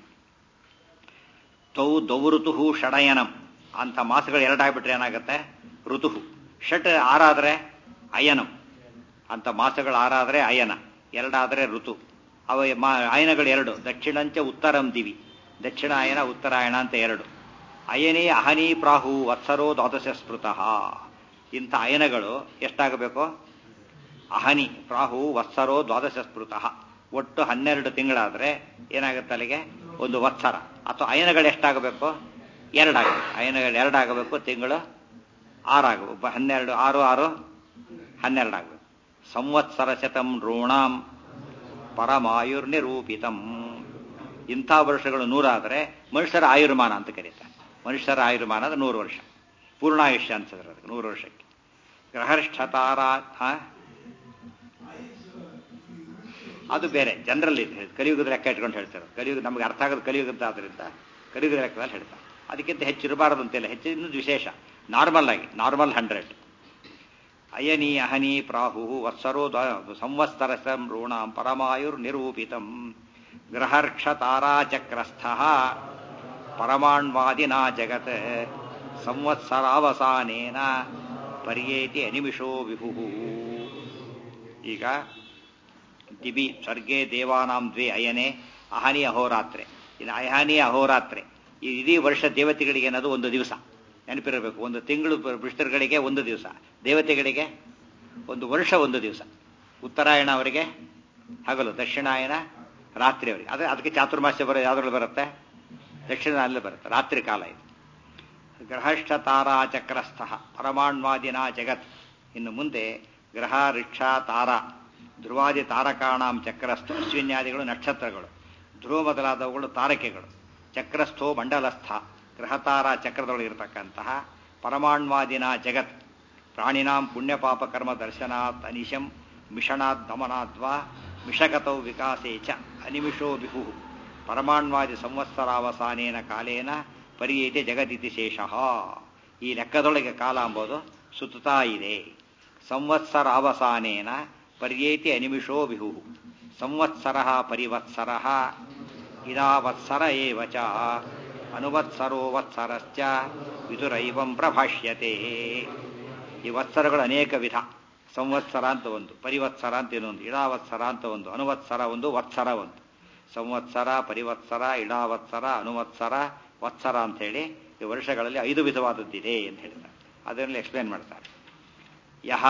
ತೌ ದೌಋತು ಷಡಯನಂ ಅಂತ ಮಾಸಗಳು ಎರಡಾಗ್ಬಿಟ್ರೆ ಏನಾಗುತ್ತೆ ಋತು ಷಟ್ ಆರಾದ್ರೆ ಅಯನಂ ಅಂತ ಮಾಸಗಳು ಆರಾದ್ರೆ ಅಯನ ಎರಡಾದ್ರೆ ಋತು ಅವ ಮಾ- ಅಯನಗಳು ಎರಡು ದಕ್ಷಿಣಂಚ ಉತ್ತರಂ ದಿವಿ ದಕ್ಷಿಣ ಅಯನ ಉತ್ತರಾಯಣ ಅಂತ ಎರಡು ಅಯನೇ ಅಹನಿ ಪ್ರಾಹು ವತ್ಸರೋ ದ್ವಾದಶ ಸ್ಮೃತಃ ಇಂಥ ಅಯನಗಳು ಎಷ್ಟಾಗಬೇಕು ಅಹನಿ ಪ್ರಾಹು ವತ್ಸರೋ ದ್ವಾದಶ ಸ್ಮೃತಃ ಒಟ್ಟು ಹನ್ನೆರಡು ತಿಂಗಳಾದ್ರೆ ಏನಾಗುತ್ತೆ ಅಲ್ಲಿಗೆ ಒಂದು ವತ್ಸರ ಅಥವಾ ಅಯನಗಳು ಎಷ್ಟಾಗಬೇಕು ಎರಡಾಗಬೇಕು ಅಯನಗಳು ಎರಡಾಗಬೇಕು ತಿಂಗಳು ಆರಾಗಬೇಕು ಹನ್ನೆರಡು ಆರು ಆರು ಹನ್ನೆರಡು ಆಗಬೇಕು ಸಂವತ್ಸರ ಶತಂ ಋಣಾಂ ಪರಮಾಯುರ್ನಿರೂಪಿತಂ ಇಂಥ ವರ್ಷಗಳು ನೂರಾದರೆ ಮನುಷ್ಯರ ಆಯುರ್ಮಾನ ಅಂತ ಕರೀತಾರೆ ಮನುಷ್ಯರ ಆಯುರ್ಮಾನ ಅಂದ್ರೆ ನೂರು ವರ್ಷ ಪೂರ್ಣಾಯುಷ್ಯ ಅನ್ಸಿದ್ರೆ ಅದಕ್ಕೆ ನೂರು ವರ್ಷಕ್ಕೆ ಗ್ರಹರ್ಷತಾರ ಆ? ಅದು ಬೇರೆ ಜನರಲ್ ಇದೆ ಕಲಿಯುಗದ ಲೆಕ್ಕ ಇಟ್ಕೊಂಡು ಹೇಳ್ತಾರೆ ಕಲಿಯುಗ ನಮ್ಗೆ ಅರ್ಥ ಆಗೋದು ಕಲಿಯುಗದ ಆದ್ರಿಂದ ಕಲಿಯುಗದ ಲೆಕ್ಕದಲ್ಲಿ ಹೇಳ್ತಾರೆ ಅದಕ್ಕಿಂತ ಹೆಚ್ಚು ಇರಬಾರದು ಅಂತೆಲ್ಲ ಹೆಚ್ಚು ಇನ್ನೊಂದು ವಿಶೇಷ ನಾರ್ಮಲ್ ಆಗಿ ನಾರ್ಮಲ್ ಹಂಡ್ರೆಡ್ ಅಯನಿ ಅಹನಿ ಪ್ರಾಹು ವತ್ಸರೋ ದ್ವ- ಸಂವತ್ಸರ ಋಣಾಂ ಪರಮಾಯುರ್ ನಿರೂಪಿತಂ ಗ್ರಹರ್ಷ ತಾರಾಚಕ್ರಸ್ಥ ಪರಮಾಣ್ವಾದಿನಾ ಜಗತ್ ಸಂವತ್ಸರಾವಸಾನೇನ ಪರ್ಯೇತಿ ಅನಿಮಿಷೋ ವಿಭು ಈಗ ದಿಬಿ ಸ್ವರ್ಗೆ ದೇವಾನಾಂ ದ್ವೇ ಅಯನೆ ಅಹನಿ ಅಹೋರಾತ್ರೆ ಇದು ಅಹನಿ ಅಹೋರಾತ್ರೆ ಈ ಇಡೀ ವರ್ಷ ದೇವತೆಗಳಿಗೆ ಏನದು ಒಂದು ದಿವಸ ನೆನಪಿರಬೇಕು ಒಂದು ತಿಂಗಳು ಪೃಷ್ಠರುಗಳಿಗೆ ಒಂದು ದಿವಸ ದೇವತೆಗಳಿಗೆ ಒಂದು ವರ್ಷ ಒಂದು ದಿವಸ ಉತ್ತರಾಯಣ ಅವರಿಗೆ ಹಗಲು ದಕ್ಷಿಣಾಯನ ರಾತ್ರಿ ಅವರಿಗೆ ಅದೇ ಅದಕ್ಕೆ ಚಾತುರ್ಮಾಸ್ಯ ಬರೋ ಯಾವ್ದ್ರಲ್ಲಿ ಬರುತ್ತೆ ದಕ್ಷಿಣ ಅಲ್ಲೇ ಬರುತ್ತೆ ರಾತ್ರಿ ಕಾಲ ಇದು ಗ್ರಹಶ್ಚ ತಾರಾ ಚಕ್ರಸ್ಥ ಪರಮಾಣ್ವಾದಿನ ಜಗತ್ ಇನ್ನು ಮುಂದೆ ಗ್ರಹ ರಿಕ್ಷ ತಾರ ಧ್ರುವಾದಿ ತಾರಕಾಣಾಂ ಚಕ್ರಸ್ಥ ಅಶ್ವಿನ್ಯಾದಿಗಳು ನಕ್ಷತ್ರಗಳು ಧ್ರುವ ಮೊದಲಾದವುಗಳು ತಾರಕೆಗಳು ಚಕ್ರಸ್ಥೋ ಮಂಡಲಸ್ಥ ಗ್ರಹತಾರ ಚಕ್ರದೊಳಗಿರತಕ್ಕಂತಹ ಪರಮಾಣ್ವಾದಿನ ಜಗತ್ ಪ್ರಾಣಿನಾಂ ಪುಣ್ಯಪಾಪ ಕರ್ಮ ದರ್ಶನಾತ್ ಅನಿಶಂ ಮಿಷಣಾತ್ ದಮನಾದ್ವಾ ಮಿಷಗತೌ ವಿಕಾಸೇ ಚ ಅನಿಮಿಷೋ ಬಿಹು ಪರಮಾಣ್ವಾದಿ ಸಂವತ್ಸರಾವಸಾನೇನ ಕಾಲೇನ ಪರಿಯೇತೆ ಜಗದಿತಿ ಶೇಷಃ ಈ ಲೆಕ್ಕದೊಳಗೆ ಕಾಲ ಎಂಬುದು ಸುತ್ತುತ್ತಾ ಇದೆ ಸಂವತ್ಸರಾವಸಾನೇನ ಪರ್ಯೇತಿ ಅನಿಮಿಷೋ ಬಿಹು ಸಂವತ್ಸರ ಪರಿವತ್ಸರ ಇದಾವತ್ಸರ ಏವ ಚ ಅನುವತ್ಸರೋ ವತ್ಸರಶ್ಚ ವಿದುರೈವಂ ಪ್ರಭಾಷ್ಯತೆ ಈ ವತ್ಸರಗಳು ಅನೇಕ ವಿಧ ಸಂವತ್ಸರ ಅಂತ ಒಂದು ಪರಿವತ್ಸರ ಅಂತ ಇನ್ನೊಂದು ಇಡಾವತ್ಸರ ಅಂತ ಒಂದು ಅನುವತ್ಸರ ಒಂದು ವತ್ಸರ ಒಂದು ಸಂವತ್ಸರ ಪರಿವತ್ಸರ ಇಡಾವತ್ಸರ ಅನುವತ್ಸರ ವತ್ಸರ ಅಂತ ಹೇಳಿ ಈ ವರ್ಷಗಳಲ್ಲಿ ಐದು ವಿಧವಾದದ್ದಿದೆ ಅಂತ ಹೇಳ್ತಾರೆ ಅದನ್ನೆಲ್ಲ ಎಕ್ಸ್ಪ್ಲೇನ್ ಮಾಡ್ತಾರೆ ಯಹ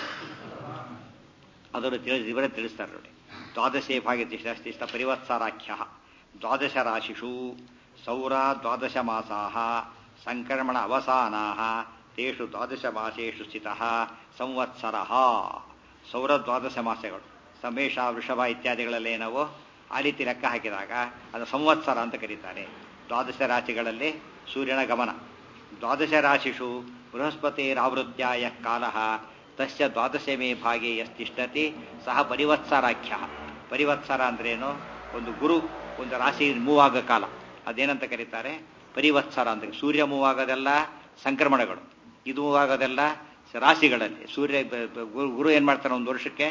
ಅದನ್ನು ತಿಳಿಸಿ ಇವರೇ ತಿಳಿಸ್ತಾರೆ ನೋಡಿ ದ್ವಾದಶೇ ಭಾಗ್ಯ ತಿಷ್ಟ ಪರಿವತ್ಸರಾಖ್ಯ ದ್ವಾದಶ ರಾಶಿಷು ಸೌರ ದ್ವಾದಶ ಮಾಸಾ ಸಂಕ್ರಮಣ ಅವಸಾನಾ ತೇಷು ದ್ವಾದಶ ಮಾಸೇಷು ಸ್ಥಿತ ಸಂವತ್ಸರ ಸೌರ ದ್ವಾದಶ ಮಾಸಗಳು ಸಮೇಶ ವೃಷಭ ಇತ್ಯಾದಿಗಳಲ್ಲಿ ನಾವು ಆ ರೀತಿ ಲೆಕ್ಕ ಹಾಕಿದಾಗ ಅದು ಸಂವತ್ಸರ ಅಂತ ಕರೀತಾರೆ ದ್ವಾದಶ ರಾಶಿಗಳಲ್ಲಿ ಸೂರ್ಯನ ಗಮನ ದ್ವಾದಶ ರಾಶಿಷು ಬೃಹಸ್ಪತಿರಾವೃತ್ಯ ಯಃ ಕಾಲ ತಸ್ಯ ದ್ವಾದಶಮೇ ಭಾಗೆ ಯಸ್ತಿಷ್ಠತಿ ಸಹ ಪರಿವತ್ಸರಾಖ್ಯ ಪರಿವತ್ಸರ ಅಂದ್ರೇನು ಒಂದು ಗುರು ಒಂದು ರಾಶಿ ಮೂವ್ ಆಗೋ ಕಾಲ ಅದೇನಂತ ಕರೀತಾರೆ ಪರಿವತ್ಸರ ಅಂತ ಸೂರ್ಯ ಮೂವ್ ಆಗೋದೆಲ್ಲ ಸಂಕ್ರಮಣಗಳು ಇದು ಮೂವ್ ಆಗೋದೆಲ್ಲ ರಾಶಿಗಳಲ್ಲಿ ಸೂರ್ಯ ಬ- ಬ- ಗುರು- ಗುರು ಏನ್ ಮಾಡ್ತಾನೆ ಒಂದು ವರ್ಷಕ್ಕೆ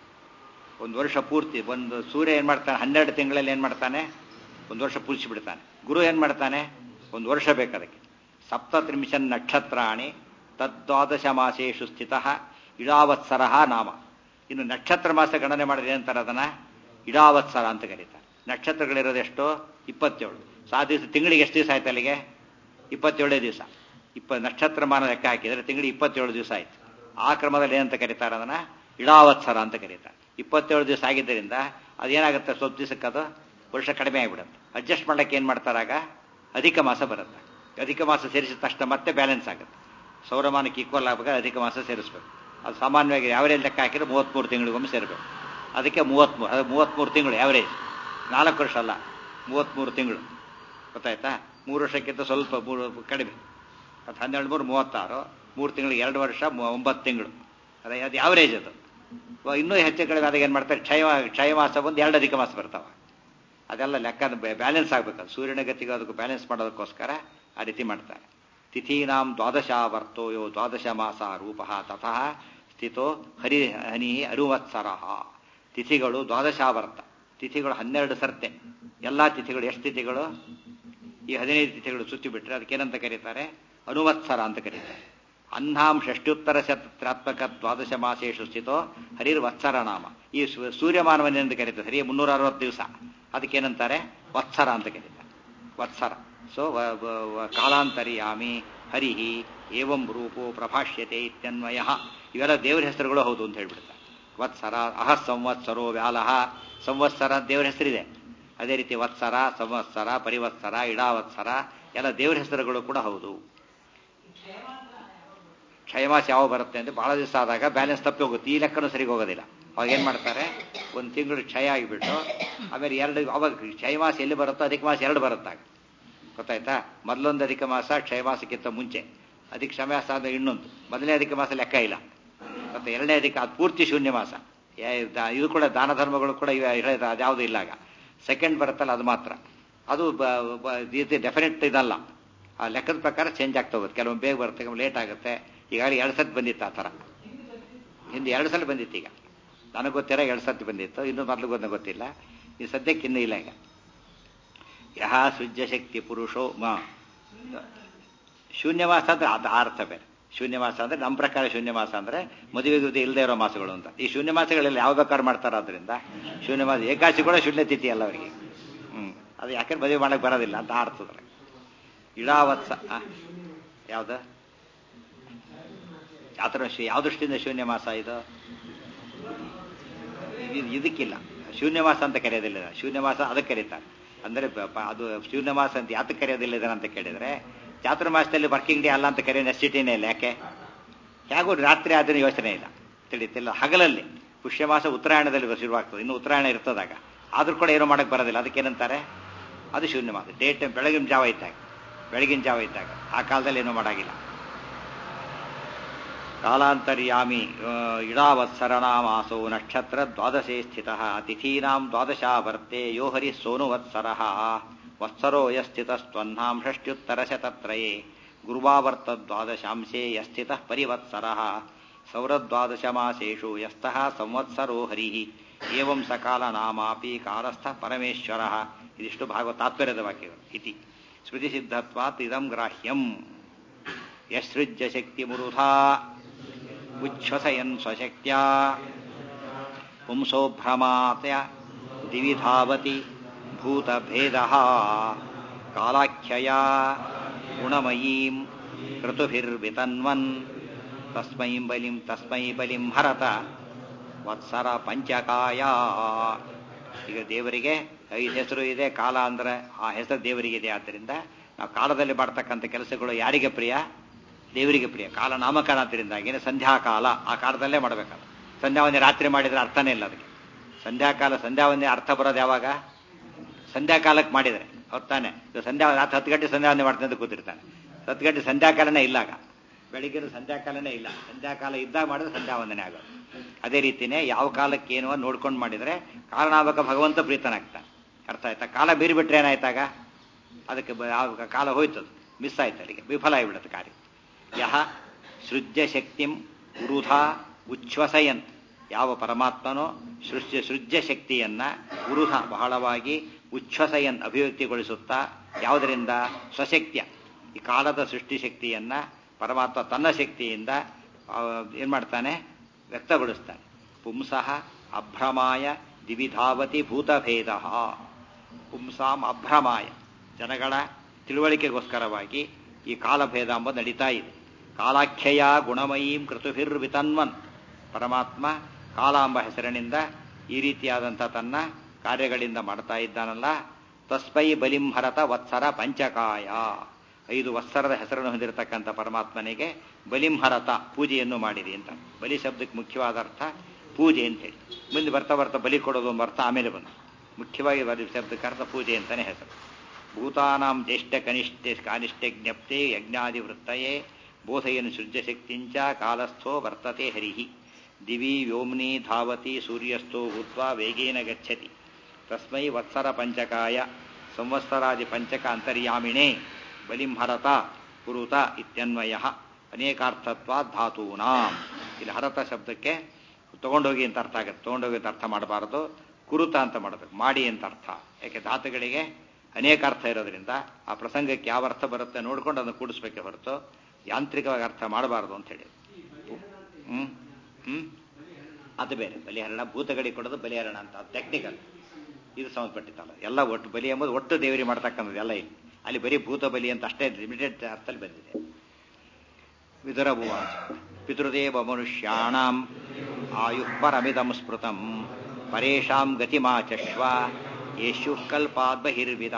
ಒಂದು ವರ್ಷ ಪೂರ್ತಿ ಒಂದು ಸೂರ್ಯ ಏನ್ ಮಾಡ್ತಾನೆ ಹನ್ನೆರಡು ತಿಂಗಳಲ್ಲಿ ಏನ್ ಮಾಡ್ತಾನೆ ಒಂದು ವರ್ಷ ಪೂಜಿಸಿ ಬಿಡ್ತಾನೆ ಗುರು ಏನ್ ಮಾಡ್ತಾನೆ ಒಂದು ವರ್ಷ ಬೇಕದಕ್ಕೆ ಸಪ್ತತ್ರಿಮಿಷನ್ ನಕ್ಷತ್ರಾಣಿ ತದ್ವಾದಶ ಮಾಸೇಶು ಸ್ಥಿತ ಇಡಾವತ್ಸರ ನಾಮ ಇನ್ನು ನಕ್ಷತ್ರ ಮಾಸ ಗಣನೆ ಮಾಡಿದ್ರೆ ಏನಂತಾರೆ ಅದನ್ನ ಇಡಾವತ್ಸರ ಅಂತ ಕರೀತಾರೆ ನಕ್ಷತ್ರಗಳಿರೋದು ಎಷ್ಟು ಇಪ್ಪತ್ತೇಳು ಸೊ ಆ ದಿವಸ ತಿಂಗಳಿಗೆ ಎಷ್ಟು ದಿವಸ ಆಯ್ತು ಅಲ್ಲಿಗೆ ಇಪ್ಪತ್ತೇಳೇ ದಿವಸ ಇಪ್ಪ ನಕ್ಷತ್ರ ಮಾನ ಲೆಕ್ಕ ಹಾಕಿದ್ರೆ ತಿಂಗಳಿಗೆ ಇಪ್ಪತ್ತೇಳು ದಿವಸ ಆಯ್ತು ಆ ಕ್ರಮದಲ್ಲಿ ಏನಂತ ಕರೀತಾರೆ ಅದನ್ನ ಇಡಾವತ್ಸರ ಅಂತ ಕರೀತಾರೆ ಇಪ್ಪತ್ತೇಳು ದಿವಸ ಆಗಿದ್ದರಿಂದ ಅದೇನಾಗುತ್ತೆ ಸ್ವಲ್ಪ ದಿವಸಕ್ಕೆ ಅದು ವರ್ಷ ಕಡಿಮೆ ಆಗಿಬಿಡುತ್ತೆ ಅಡ್ಜಸ್ಟ್ ಮಾಡ್ಲಿಕ್ಕೆ ಏನು ಮಾಡ್ತಾರಾಗ ಅಧಿಕ ಮಾಸ ಬರುತ್ತೆ ಅಧಿಕ ಮಾಸ ಸೇರಿಸಿದ ತಕ್ಷಣ ಮತ್ತೆ ಬ್ಯಾಲೆನ್ಸ್ ಆಗುತ್ತೆ ಸೌರಮಾನಕ್ಕೆ ಈಕ್ವಲ್ ಆಗಬೇಕಾದ್ರೆ ಅಧಿಕ ಮಾಸ ಸೇರಿಸ್ಬೇಕು ಅದು ಸಾಮಾನ್ಯವಾಗಿ ಯಾವರೇಜ್ ಲೆಕ್ಕ ಹಾಕಿದ್ರೆ ಮೂವತ್ತ್ಮೂರು ತಿಂಗಳಿಗೊಮ್ಮೆ ಸೇರಬೇಕು ಅದಕ್ಕೆ ಮೂವತ್ತ್ಮೂರು ಅದು ಮೂವತ್ತ್ಮೂರು ತಿಂಗಳು ಯಾವರೇಜ್ ನಾಲ್ಕು ವರ್ಷ ಅಲ್ಲ ಮೂವತ್ತ್ಮೂರು ತಿಂಗಳು ಗೊತ್ತಾಯ್ತಾ ಮೂರು ವರ್ಷಕ್ಕಿಂತ ಸ್ವಲ್ಪ ಮೂರು ಕಡಿಮೆ ಅದು ಹನ್ನೆರಡು ಮೂರು ಮೂವತ್ತಾರು ಮೂರು ತಿಂಗಳಿಗೆ ಎರಡು ವರ್ಷ ಮೂ- ಒಂಬತ್ತು ತಿಂಗಳು ಅದೇ ಅದು ಯಾವರೇಜ್ ಅದು ಇವಾಗ ಇನ್ನೂ ಹೆಚ್ಚು ಕಡಿಮೆ ಅದಾಗ ಏನು ಮಾಡ್ತಾರೆ ಕ್ಷಯ ಕ್ಷಯ ಮಾಸ ಬಂದು ಎರಡು ಅಧಿಕ ಮಾಸ ಬರ್ತಾವ ಅದೆಲ್ಲ ಲೆಕ್ಕ ಬ್ಯಾಲೆನ್ಸ್ ಆಗ್ಬೇಕು ಸೂರ್ಯನ ಗತಿಗೆ ಅದಕ್ಕೆ ಬ್ಯಾಲೆನ್ಸ್ ಮಾಡೋದಕ್ಕೋಸ್ಕರ ಆ ರೀತಿ ಮಾಡ್ತಾರೆ ತಿಥೀನಾಂ ದ್ವಾದಶಾವರ್ತೋ ಯೋ ದ್ವಾದಶ ಮಾಸ ರೂಪ ತತಃ ಸ್ಥಿತೋ ಹರಿ ಹನಿ ಅರುವತ್ಸರ ತಿಥಿಗಳು ದ್ವಾದಶಾವರ್ತ ತಿಥಿಗಳು ಹನ್ನೆರಡು ಸರ್ತೆ ಎಲ್ಲಾ ತಿಥಿಗಳು ಎಷ್ಟು ತಿಥಿಗಳು ಈ ಹದಿನೈದು ತಿಥಿಗಳು ಸುತ್ತಿ ಬಿಟ್ರೆ ಅದಕ್ಕೇನಂತ ಕರೀತಾರೆ ಅನುವತ್ಸರ ಅಂತ ಕರೀತಾರೆ ಅಹ್ನಾಂ ಷಷ್ಟ್ಯುತ್ತರ ಶತಾತ್ಮಕ ದ್ವಾದಶ ಮಾಸೇಶು ಸ್ಥಿತೋ ಹರಿರ್ವತ್ಸರ ನಾಮ ಈ ಸು- ಸೂರ್ಯಮಾನವನ್ನೆಂದು ಕರೀತಾರೆ ಹರಿಯ ಮುನ್ನೂರ ಅರವತ್ತು ದಿವಸ ಅದಕ್ಕೇನಂತಾರೆ ವತ್ಸರ ಅಂತ ಕರೀತಾರೆ ವತ್ಸರ ಸೊ ಕಾಲಾಂತರಿಯಾಮಿ ಹರಿಹಿ ಏವಂ ರೂಪೋ ಪ್ರಭಾಷ್ಯತೆ ಇತ್ಯನ್ವಯ ಇವೆಲ್ಲ ದೇವರ ಹೆಸರುಗಳು ಹೌದು ಅಂತ ಹೇಳ್ಬಿಡ್ತಾರೆ ವತ್ಸರ ಅಹ ಸಂವತ್ಸರೋ ವ್ಯಾಲಹ ಸಂವತ್ಸರ ದೇವರ ಹೆಸರಿದೆ ಅದೇ ರೀತಿ ವತ್ಸರ ಸಂವತ್ಸರ ಪರಿವತ್ಸರ ಇಡಾವತ್ಸರ ಎಲ್ಲ ದೇವರ ಹೆಸರುಗಳು ಕೂಡ ಹೌದು ಕ್ಷಯಮಾಸ ಯಾವ ಬರುತ್ತೆ ಅಂತ ಬಹಳ ದಿವಸ ಆದಾಗ ಬ್ಯಾಲೆನ್ಸ್ ತಪ್ಪಿ ಹೋಗುತ್ತೆ ಈ ಲೆಕ್ಕನೂ ಸರಿಗೆ ಹೋಗೋದಿಲ್ಲ ಅವಾಗ ಏನ್ ಮಾಡ್ತಾರೆ ಒಂದು ತಿಂಗಳು ಕ್ಷಯ ಆಗಿಬಿಟ್ಟು ಆಮೇಲೆ ಎರಡು ಅವಾಗ ಕ್ಷಯಮಾಸ ಎಲ್ಲಿ ಬರುತ್ತೋ ಅಧಿಕ ಮಾಸ ಎರಡು ಬರುತ್ತಾಗ ಗೊತ್ತಾಯ್ತಾ ಮೊದಲೊಂದು ಅಧಿಕ ಮಾಸ ಕ್ಷಯಮಾಸಕ್ಕಿಂತ ಮುಂಚೆ ಅಧಿಕ ಕ್ಷಮಾಸ ಆದ ಇನ್ನೊಂದು ಮೊದಲನೇ ಅಧಿಕ ಮಾಸ ಲೆಕ್ಕ ಇಲ್ಲ ಮತ್ತೆ ಎರಡನೇ ಅಧಿಕ ಅದು ಪೂರ್ತಿ ಶೂನ್ಯ ಮಾಸ ಏ- ದ- ಇದು ಕೂಡ ದಾನ ಧರ್ಮಗಳು ಕೂಡ ಇವೆ ಹೇಳಿದ ಅದ್ಯಾವುದು ಇಲ್ಲ ಆಗ ಸೆಕೆಂಡ್ ಬರುತ್ತಲ್ಲ ಅದು ಮಾತ್ರ ಅದು ಡೆಫಿನೆಟ್ ಇದಲ್ಲ ಆ ಲೆಕ್ಕದ ಪ್ರಕಾರ ಚೇಂಜ್ ಆಗ್ತಾ ಹೋಗುತ್ತೆ ಕೆಲವೊಮ್ಮೆ ಬೇಗ ಬರುತ್ತೆ ಕೆಲವೊಮ್ಮೆ ಲೇಟ್ ಆಗುತ್ತೆ ಈಗಾಗಲೇ ಎರಡು ಸತಿ ಬಂದಿತ್ತು ಆ ಥರ ಹಿಂದೆ ಎರಡು ಸಲ ಬಂದಿತ್ತು ಈಗ ನನಗೆ ಗೊತ್ತಿರೋ ಎರಡು ಸತಿ ಬಂದಿತ್ತು ಇನ್ನು ಮೊದಲು ಗೊತ್ತ ಗೊತ್ತಿಲ್ಲ ಈ ಸದ್ಯಕ್ಕೆ ಇನ್ನೂ ಇಲ್ಲ ಈಗ ಯಹ ಸೃಜ್ಯ ಶಕ್ತಿ ಪುರುಷೋ ಮ ಶೂನ್ಯವಾಸ ಅಂದ್ರೆ ಅದು ಆ ಅರ್ಥ ಬೇರೆ ಶೂನ್ಯಮಾಸ ಅಂದ್ರೆ ನಮ್ಮ ಪ್ರಕಾರ ಶೂನ್ಯಮಾಸ ಅಂದ್ರೆ ಮದುವೆ ಗಿದುವೆ ಇಲ್ಲದೆ ಇರೋ ಮಾಸಗಳು ಅಂತ ಈ ಶೂನ್ಯಮಾಸಗಳೆಲ್ಲ ಯಾವ ಬೇಕಾದ್ರೂ ಮಾಡ್ತಾರ ಅದರಿಂದ ಶೂನ್ಯಮಾಸ ಏಕಾಶಿ ಕೂಡ ಶೂನ್ಯ ತಿಥಿ ಅಲ್ಲ ಅವರಿಗೆ ಹ್ಮ್ ಅದು ಯಾಕಂದ್ರೆ ಮದುವೆ ಮಾಡಕ್ ಬರೋದಿಲ್ಲ ಅಂತ ಆ ಅರ್ಥದ್ರೆ ಇಡಾವತ್ಸ ಆ, ಯಾವ್ದು ಯಾತ್ರ ಯಾವ ದೃಷ್ಟಿಯಿಂದ ಶೂನ್ಯ ಮಾಸ ಇದು ಇದು ಇದಕ್ಕಿಲ್ಲ ಶೂನ್ಯ ಮಾಸ ಅಂತ ಕರೆಯೋದಿಲ್ಲ ಇದನ್ನ. ಶೂನ್ಯ ಮಾಸ ಅದಕ್ಕೆ ಕರೀತಾರೆ ಅಂದ್ರೆ ಬ- ಪ- ಅದು ಶೂನ್ಯ ಮಾಸ ಅಂತ ಯಾತಕ್ಕೆ ಕರೆಯೋದಿಲ್ಲ ಇದನ್ನ ಅಂತ ಕೇಳಿದ್ರೆ ಚಾತುರ್ಮಾಸದಲ್ಲಿ ವರ್ಕಿಂಗ್ ಡೇ ಅಲ್ಲ ಅಂತ ಕರೆಯೋ ನೆಸಿಟಿನೇ ಇಲ್ಲ ಯಾಕೆ ಹೇಗೂ ರಾತ್ರಿ ಆದ್ರೆ ಯೋಚನೆ ಇಲ್ಲ ತಿಳಿತಿಲ್ಲ ಹಗಲಲ್ಲಿ ಪುಷ್ಯಮಾಸ ಉತ್ತರಾಯಣದಲ್ಲಿ ಶುರುವಾಗ್ತದೆ ಇನ್ನು ಉತ್ತರಾಯಣ ಇರ್ತದಾಗ ಆದ್ರೂ ಕೂಡ ಏನೋ ಮಾಡಕ್ ಬರೋದಿಲ್ಲ ಅದಕ್ಕೇನಂತಾರೆ ಅದು ಶೂನ್ಯ ಮಾಸ ಡೇ ಟೈಮ್ ಬೆಳಗಿನ ಜಾವ ಇದ್ದಾಗ ಬೆಳಗಿನ ಜಾವ ಇದ್ದಾಗ ಆ ಕಾಲದಲ್ಲಿ ಏನೂ ಮಾಡಾಗಿಲ್ಲ ಕಾಲಾಂತರ್ಯಾಮಿ ಆ, ಇಡಾವತ್ಸರನಾಮಾಸೋ ನಕ್ಷತ್ರ ದ್ವಾದಶೇ ಸ್ಥಿತ ತಿಥೀನಾಂ ದ್ವಾದಶಾವರ್ತೆ ಯೋ ಹರಿ ಸೋನುವತ್ಸರ ವತ್ಸರೋ ಯಸ್ಥಿತಸ್ತ್ವಹ್ನಾಂ ಷಷ್ಟ್ಯುತ್ತರಶತತ್ರಯೇ ಗುರುವಾವರ್ತ ದ್ವಾದಶಾಂಶೇ ಯಸ್ಥಿತ ಪರಿವತ್ಸರ ಸೌರದ್ವಾದಶಮಾಸೇಷು ಯಸ್ತಃ ಸಂವತ್ಸರೋ ಹರಿ ಏವಂ ಸಕಾಲ ನಾಮಾಪಿ ಕಾಲಸ್ಥ ಪರಮೇಶ್ವರ ಇದಿಷ್ಟು ಭಾಗವತ ತಾತ್ಪರ್ಯದ ವಾಕ್ಯಗಳು ಇತಿ ಸ್ಮೃತಿಸಿದ್ಧತ್ವಾತ್ ಇದಂ ಗ್ರಾಹ್ಯಂ ಯಸೃಜ್ಯ ಶಕ್ತಿ ಮುರುಧಾ ಉಚ್ಛ್ವಸಯನ್ ಸ್ವಶಕ್ತ್ಯ ಪುಂಸೋಭ್ರಮಾತ್ಯ ದಿವಿಧಾವತಿ ಭೂತಭೇದ ಕಾಲಾಖ್ಯಯ ಗುಣಮಯೀಂ ಋತುಭಿರ್ವಿತನ್ವನ್ ತಸ್ಮೈ ಬಲಿಂ ತಸ್ಮೈ ಬಲಿಂ ಹರತ ವತ್ಸರ ಪಂಚಕಾಯ ಈಗ ದೇವರಿಗೆ ಐದು ಹೆಸರು ಇದೆ ಕಾಲ ಅಂದ್ರೆ ಆ ಹೆಸರು ದೇವರಿಗೆ ಇದೆ ಆದ್ದರಿಂದ ನಾವು ಕಾಲದಲ್ಲಿ ಮಾಡ್ತಕ್ಕಂಥ ಕೆಲಸಗಳು ಯಾರಿಗೆ ಪ್ರಿಯ ದೇವರಿಗೆ ಪ್ರಿಯ ಕಾಲ ನಾಮಕರಣ ಆದ್ದರಿಂದಾಗಿ ಸಂಧ್ಯಾಕಾಲ ಆ ಕಾಲದಲ್ಲೇ ಮಾಡಬೇಕಲ್ಲ ಸಂಧ್ಯಾ ಒಂದು ರಾತ್ರಿ ಮಾಡಿದ್ರೆ ಅರ್ಥನೇ ಇಲ್ಲ ಅದಕ್ಕೆ ಸಂಧ್ಯಾಕಾಲ ಸಂಧ್ಯಾವಂದನೆ ಅರ್ಥ ಬರೋದು ಯಾವಾಗ ಸಂಧ್ಯಾಕಾಲಕ್ಕೆ ಮಾಡಿದರೆ ಹೊತ್ತಾನೆ ಸಂಧ್ಯಾ ರಾತ್ರಿ ಹತ್ತು ಗಂಟೆ ಸಂಧ್ಯಾವಂದನೆ ಮಾಡ್ತಾನೆ ಅಂತ ಕೂತಿರ್ತಾನೆ ಹತ್ತು ಗಂಟೆ ಸಂಧ್ಯಾಕಾಲನೇ ಇಲ್ಲ ಆಗ ಬೆಳಿಗ್ಗೆ ಸಂಧ್ಯಾಕಾಲನೇ ಇಲ್ಲ ಸಂಧ್ಯಾಕಾಲ ಇದ್ದಾಗ ಮಾಡಿದ್ರೆ ಸಂಧ್ಯಾವಂದನೆ ಆಗೋದು ಅದೇ ರೀತಿನೇ ಯಾವ ಕಾಲಕ್ಕೆ ಏನೋ ನೋಡ್ಕೊಂಡು ಮಾಡಿದರೆ ಕಾರಣಾವಕ ಭಗವಂತ ಪ್ರೀತನಾಗ್ತಾನೆ ಅರ್ಥ ಆಯ್ತಾ ಕಾಲ ಬೀರಿ ಬಿಟ್ರೆ ಏನಾಯ್ತಾಗ ಅದಕ್ಕೆ ಬ- ಆ ಕಾಲ ಹೋಯ್ತದು ಮಿಸ್ ಆಯ್ತು ಅಲ್ಲಿಗೆ ವಿಫಲ ಆಗಿಬಿಡುತ್ತೆ ಕಾರ್ಯ ಯಹ ಸೃಜ್ಯ ಶಕ್ತಿಂ ಉರುಧ ಉಚ್ಛ್ವಸಯನ್ ಯಾವ ಪರಮಾತ್ಮನೋ ಸೃಜ್ಯ ಸೃಜ್ಯ ಶಕ್ತಿಯನ್ನ ಉರುಧ ಬಹಳವಾಗಿ ಉಚ್ಛ್ವಸಯನ್ ಅಭಿವ್ಯಕ್ತಿಗೊಳಿಸುತ್ತಾ ಯಾವುದರಿಂದ ಸ್ವಶಕ್ತಿಯ ಈ ಕಾಲದ ಸೃಷ್ಟಿ ಶಕ್ತಿಯನ್ನ ಪರಮಾತ್ಮ ತನ್ನ ಶಕ್ತಿಯಿಂದ ಏನು ಮಾಡ್ತಾನೆ ವ್ಯಕ್ತಗೊಳಿಸ್ತಾನೆ ಪುಂಸಃ ಅಭ್ರಮಾಯ ದಿವಿಧಾವತಿ ಭೂತಭೇದ ಪುಂಸಾಂ ಅಭ್ರಮಾಯ ಜನಗಳ ತಿಳುವಳಿಕೆಗೋಸ್ಕರವಾಗಿ ಈ ಕಾಲಭೇದ ಎಂಬುದು ನಡೀತಾ ಇದೆ ಕಾಲಾಖ್ಯಯ ಗುಣಮಯೀಂ ಕೃತುಭಿರ್ವಿತನ್ವನ್ ಪರಮಾತ್ಮ ಕಾಲ ಎಂಬ ಹೆಸರಿನಿಂದ ಈ ರೀತಿಯಾದಂಥ ತನ್ನ ಕಾರ್ಯಗಳಿಂದ ಮಾಡ್ತಾ ಇದ್ದಾನಲ್ಲ ತಸ್ಮೈ ಬಲಿಂ ಹರತ ವತ್ಸರ ಪಂಚಕಾಯ ಐದು ವತ್ಸರದ ಹೆಸರನ್ನು ಹೊಂದಿರತಕ್ಕಂಥ ಪರಮಾತ್ಮನಿಗೆ ಬಲಿಂಹರತ ಪೂಜೆಯನ್ನು ಮಾಡಿರಿ ಅಂತ ಬಲಿ ಶಬ್ದಕ್ಕೆ ಮುಖ್ಯವಾದ ಅರ್ಥ ಪೂಜೆ ಅಂತ ಹೇಳಿ ಮುಂದೆ ಬರ್ತಾ ಬರ್ತಾ ಬಲಿ ಕೊಡೋದು ಎಂಬ ಅರ್ಥ ಆಮೇಲೆ ಬಂತು ಮುಖ್ಯವಾಗಿ ಬಲಿ ಶಬ್ದಕ್ಕೆ ಅರ್ಥ ಪೂಜೆ ಅಂತಾನೆ ಹೆಸರು ಭೂತಾನಾಂ ಜ್ಯೇಷ್ಠ ಕನಿಷ್ಠೆ ಕಾನಿಷ್ಠೆ ಜ್ಞಪ್ತೆ ಯಜ್ಞಾದಿ ವೃತ್ತಯೇ ಬೋಧಯನ್ ಸೃಜ್ಯಶಕ್ತಿಂಚ ಕಾಲಸ್ಥೋ ವರ್ತತೆ ಹರಿಹಿ ದಿವಿ ವ್ಯೋಮ್ನಿ ಧಾವತಿ ಸೂರ್ಯಸ್ಥೋ ಭೂತ್ವಾ ವೇಗೇನ ಗಚ್ಚತಿ ತಸ್ಮೈ ವತ್ಸರ ಪಂಚಕಾಯ ಸಂವತ್ಸರಾದಿ ಪಂಚಕ ಅಂತರ್ಯಾಮಿಣೇ ಬಲಿಂಹರತ ಕುರುತ ಇತ್ಯನ್ವಯ ಅನೇಕಾರ್ಥತ್ವ ಧಾತೂನಾಂ ಇಲ್ಲಿ ಹರತ ಶಬ್ದಕ್ಕೆ ತಗೊಂಡೋಗಿ ಅಂತ ಅರ್ಥ ಆಗುತ್ತೆ ತಗೊಂಡೋಗಿ ಅಂತ ಅರ್ಥ ಮಾಡಬಾರದು ಕುರುತ ಅಂತ ಮಾಡಬೇಕು ಮಾಡಿ ಅಂತ ಅರ್ಥ ಯಾಕೆ ಧಾತುಗಳಿಗೆ ಅನೇಕ ಅರ್ಥ ಇರೋದ್ರಿಂದ ಆ ಪ್ರಸಂಗಕ್ಕೆ ಯಾವ ಅರ್ಥ ಬರುತ್ತೆ ನೋಡ್ಕೊಂಡು ಅದನ್ನು ಕೂಡಿಸ್ಬೇಕೆ ಹೊರತು ಯಾಂತ್ರಿಕವಾಗಿ ಅರ್ಥ ಮಾಡಬಾರದು ಅಂತ ಹೇಳಿ ಹ್ಮ್ ಹ್ಮ್ ಅದು ಬೇರೆ ಬಲಿಹರಣ ಭೂತಗಳಿಗೆ ಕೊಡೋದು ಬಲಿಹರಣ ಅಂತ ಅದು ಟೆಕ್ನಿಕಲ್ ಇದು ಸಂಬಂಧಪಟ್ಟಿತ್ತಲ್ಲ ಎಲ್ಲ ಒಟ್ಟು ಬಲಿ ಎಂಬುದು ಒಟ್ಟು ದೇವರಿ ಮಾಡ್ತಕ್ಕಂಥದ್ದು ಎಲ್ಲ ಇಲ್ಲಿ ಅಲ್ಲಿ ಬರೀ ಭೂತ ಬಲಿ ಅಂತ ಅಷ್ಟೇ ಲಿಮಿಟೆಡ್ ಅರ್ಥದಲ್ಲಿ ಬಂದಿದೆ ವಿದುರಭುವಾಚ ಪಿತೃದೇವ ಮನುಷ್ಯಾಣಾಂ ಆಯುಃ ಪರಮಿದಂ ಸ್ಮೃತಂ ಪರೇಶಾಂ ಗತಿಮಾಚಶ್ವ ಯೇಷು ಕಲ್ಪಾದ್ ಬಹಿರ್ವಿಧ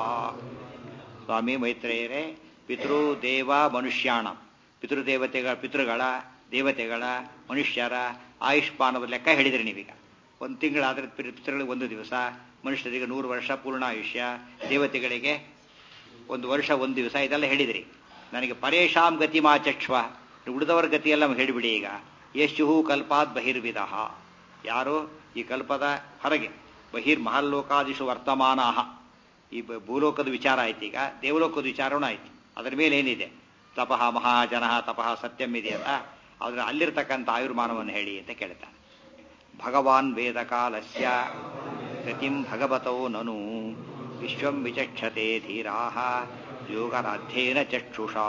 ಸ್ವಾಮಿ ಮೈತ್ರೇಯರೇ ಪಿತೃದೇವ ಮನುಷ್ಯಾಣ ಪಿತೃದೇವತೆಗಳ ಪಿತೃಗಳ ದೇವತೆಗಳ ಮನುಷ್ಯರ ಆಯುಷ್ಮಾನದ ಲೆಕ್ಕ ಹೇಳಿದ್ರಿ ನೀವೀಗ ಒಂದು ತಿಂಗಳಾದ್ರೆ ಪಿತೃಗಳಿಗೆ ಒಂದು ದಿವಸ ಮನುಷ್ಯರಿಗೆ ನೂರು ವರ್ಷ ಪೂರ್ಣ ಆಯುಷ್ಯ ದೇವತೆಗಳಿಗೆ ಒಂದು ವರ್ಷ ಒಂದು ದಿವಸ ಇದೆಲ್ಲ ಹೇಳಿದ್ರಿ ನನಗೆ ಪರೇಶಾಂ ಗತಿ ಮಾಚಕ್ಷ್ವ ಉಳಿದವರ ಗತಿಯೆಲ್ಲ ಹೇಳಿಬಿಡಿ ಈಗ ಯಶು ಕಲ್ಪಾತ್ ಬಹಿರ್ವಿಧ ಯಾರು ಈ ಕಲ್ಪದ ಹೊರಗೆ ಬಹಿರ್ ಮಹಲ್ಲೋಕಾದಿಶು ವರ್ತಮಾನಾಹ ಈ ಬ- ಭೂಲೋಕದ ವಿಚಾರ ಆಯ್ತು ಈಗ ದೇವಲೋಕದ ವಿಚಾರವೂ ಆಯ್ತು ಅದರ ಮೇಲೆ ಏನಿದೆ ತಪಃ ಮಹಾಜನ ತಪಃ ಸತ್ಯಂ ಇದೆಯಲ್ಲ ಅದರ ಅಲ್ಲಿರ್ತಕ್ಕಂಥ ಆಯುರ್ಮಾನವನ್ನು ಹೇಳಿ ಅಂತ ಕೇಳ್ತಾನೆ ಭಗವಾನ್ ವೇದಕಾಲಸ್ಯ ಗತಿಂ ಭಗವತೋ ನನು ವಿಶ್ವಂ ವಿಚಕ್ಷತೆ ಧೀರಾಹ ಯೋಗರಾಧ್ಯೇನ ಚಕ್ಷುಷಾ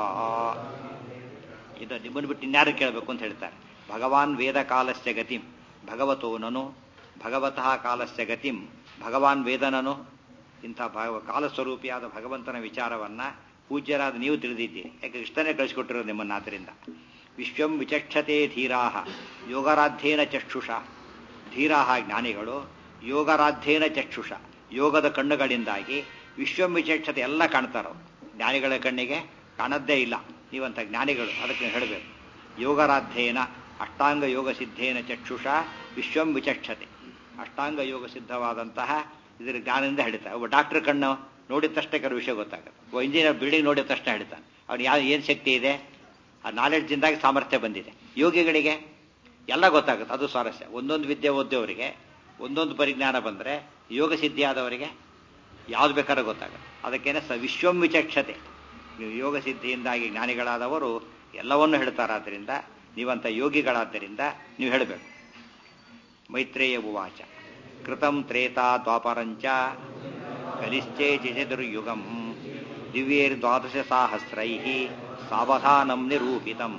ಇದು ನಿಮ್ಮನ್ನು ಬಿಟ್ಟು ಇನ್ಯಾರು ಕೇಳಬೇಕು ಅಂತ ಹೇಳ್ತಾರೆ ಭಗವಾನ್ ವೇದ ಕಾಲಸ್ಯ ಗತಿಂ ಭಗವತೋ ನನು ಭಗವತಃ ಕಾಲಸ್ಯ ಗತಿಂ ಭಗವಾನ್ ವೇದನನು ಇಂಥ ಭಗ ಕಾಲಸ್ವರೂಪಿಯಾದ ಭಗವಂತನ ವಿಚಾರವನ್ನ ಪೂಜ್ಯರಾದ ನೀವು ತಿಳಿದಿದ್ದೀರಿ ಯಾಕೆ ಇಷ್ಟನೇ ಕಳಿಸಿಕೊಟ್ಟಿರೋದು ನಿಮ್ಮನ್ನ ಆದ್ದರಿಂದ ವಿಶ್ವಂ ವಿಚಕ್ಷತೆ ಧೀರಾಹ ಯೋಗರಾಧ್ಯೇನ ಚಕ್ಷುಷ ಧೀರಾಹ ಜ್ಞಾನಿಗಳು ಯೋಗರಾಧ್ಯೇನ ಚಕ್ಷುಷ ಯೋಗದ ಕಣ್ಣುಗಳಿಂದಾಗಿ ವಿಶ್ವಂ ವಿಚಕ್ಷತೆ ಎಲ್ಲ ಕಾಣ್ತಾರೋ ಜ್ಞಾನಿಗಳ ಕಣ್ಣಿಗೆ ಕಾಣದ್ದೇ ಇಲ್ಲ ನೀವಂತ ಜ್ಞಾನಿಗಳು ಅದಕ್ಕೆ ಹೇಳಬೇಕು ಯೋಗರಾಧ್ಯೇನ ಅಷ್ಟಾಂಗ ಯೋಗ ಸಿದ್ಧೇನ ಚಕ್ಷುಷ ವಿಶ್ವಂ ವಿಚಕ್ಷತೆ ಅಷ್ಟಾಂಗ ಯೋಗ ಸಿದ್ಧವಾದಂತಹ ಇದರ ಜ್ಞಾನದಿಂದ ಹೇಳ್ತಾರೆ ಒಬ್ಬ ಡಾಕ್ಟರ್ ಕಣ್ಣು ನೋಡಿದ ತಕ್ಷಣ ಕೆಲವು ವಿಷಯ ಗೊತ್ತಾಗುತ್ತೆ ಒಬ್ಬ ಇಂಜಿನಿಯರ್ ಬಿಲ್ಡಿಂಗ್ ನೋಡಿದ ತಕ್ಷಣ ಹೇಳ್ತಾನೆ ಅವ್ನು ಯಾವ ಏನು ಶಕ್ತಿ ಇದೆ ಆ ನಾಲೆಡ್ಜಿಂದಾಗಿ ಸಾಮರ್ಥ್ಯ ಬಂದಿದೆ ಯೋಗಿಗಳಿಗೆ ಎಲ್ಲ ಗೊತ್ತಾಗುತ್ತೆ ಅದು ಸ್ವಾರಸ್ಯ ಒಂದೊಂದು ವಿದ್ಯೆ ಓದ್ದವರಿಗೆ ಒಂದೊಂದು ಪರಿಜ್ಞಾನ ಬಂದರೆ ಯೋಗ ಸಿದ್ಧಿಯಾದವರಿಗೆ ಯಾವ್ದು ಬೇಕಾದ್ರೂ ಗೊತ್ತಾಗುತ್ತೆ ಅದಕ್ಕೇನೆ ಸ ವಿಶ್ವಂ ವಿಚಕ್ಷತೆ ನೀವು ಯೋಗ ಸಿದ್ಧಿಯಿಂದಾಗಿ ಜ್ಞಾನಿಗಳಾದವರು ಎಲ್ಲವನ್ನೂ ಹೇಳ್ತಾರಾದ್ದರಿಂದ ನೀವಂತ ಯೋಗಿಗಳಾದ್ದರಿಂದ ನೀವು ಹೇಳಬೇಕು ಮೈತ್ರೇಯ ಉವಾಚ ಕೃತಂ ತ್ರೇತಾ ದ್ವಾಪರಂಚ ಕನಿಶ್ಚೇ ಚಿಚದುರ್ಯುಗಂ ದಿವ್ಯೇರ್ ದ್ವಾದಶ ಸಾಹಸ್ರೈ ಸಾವಧಾನಂ ನಿರೂಪಿತಂ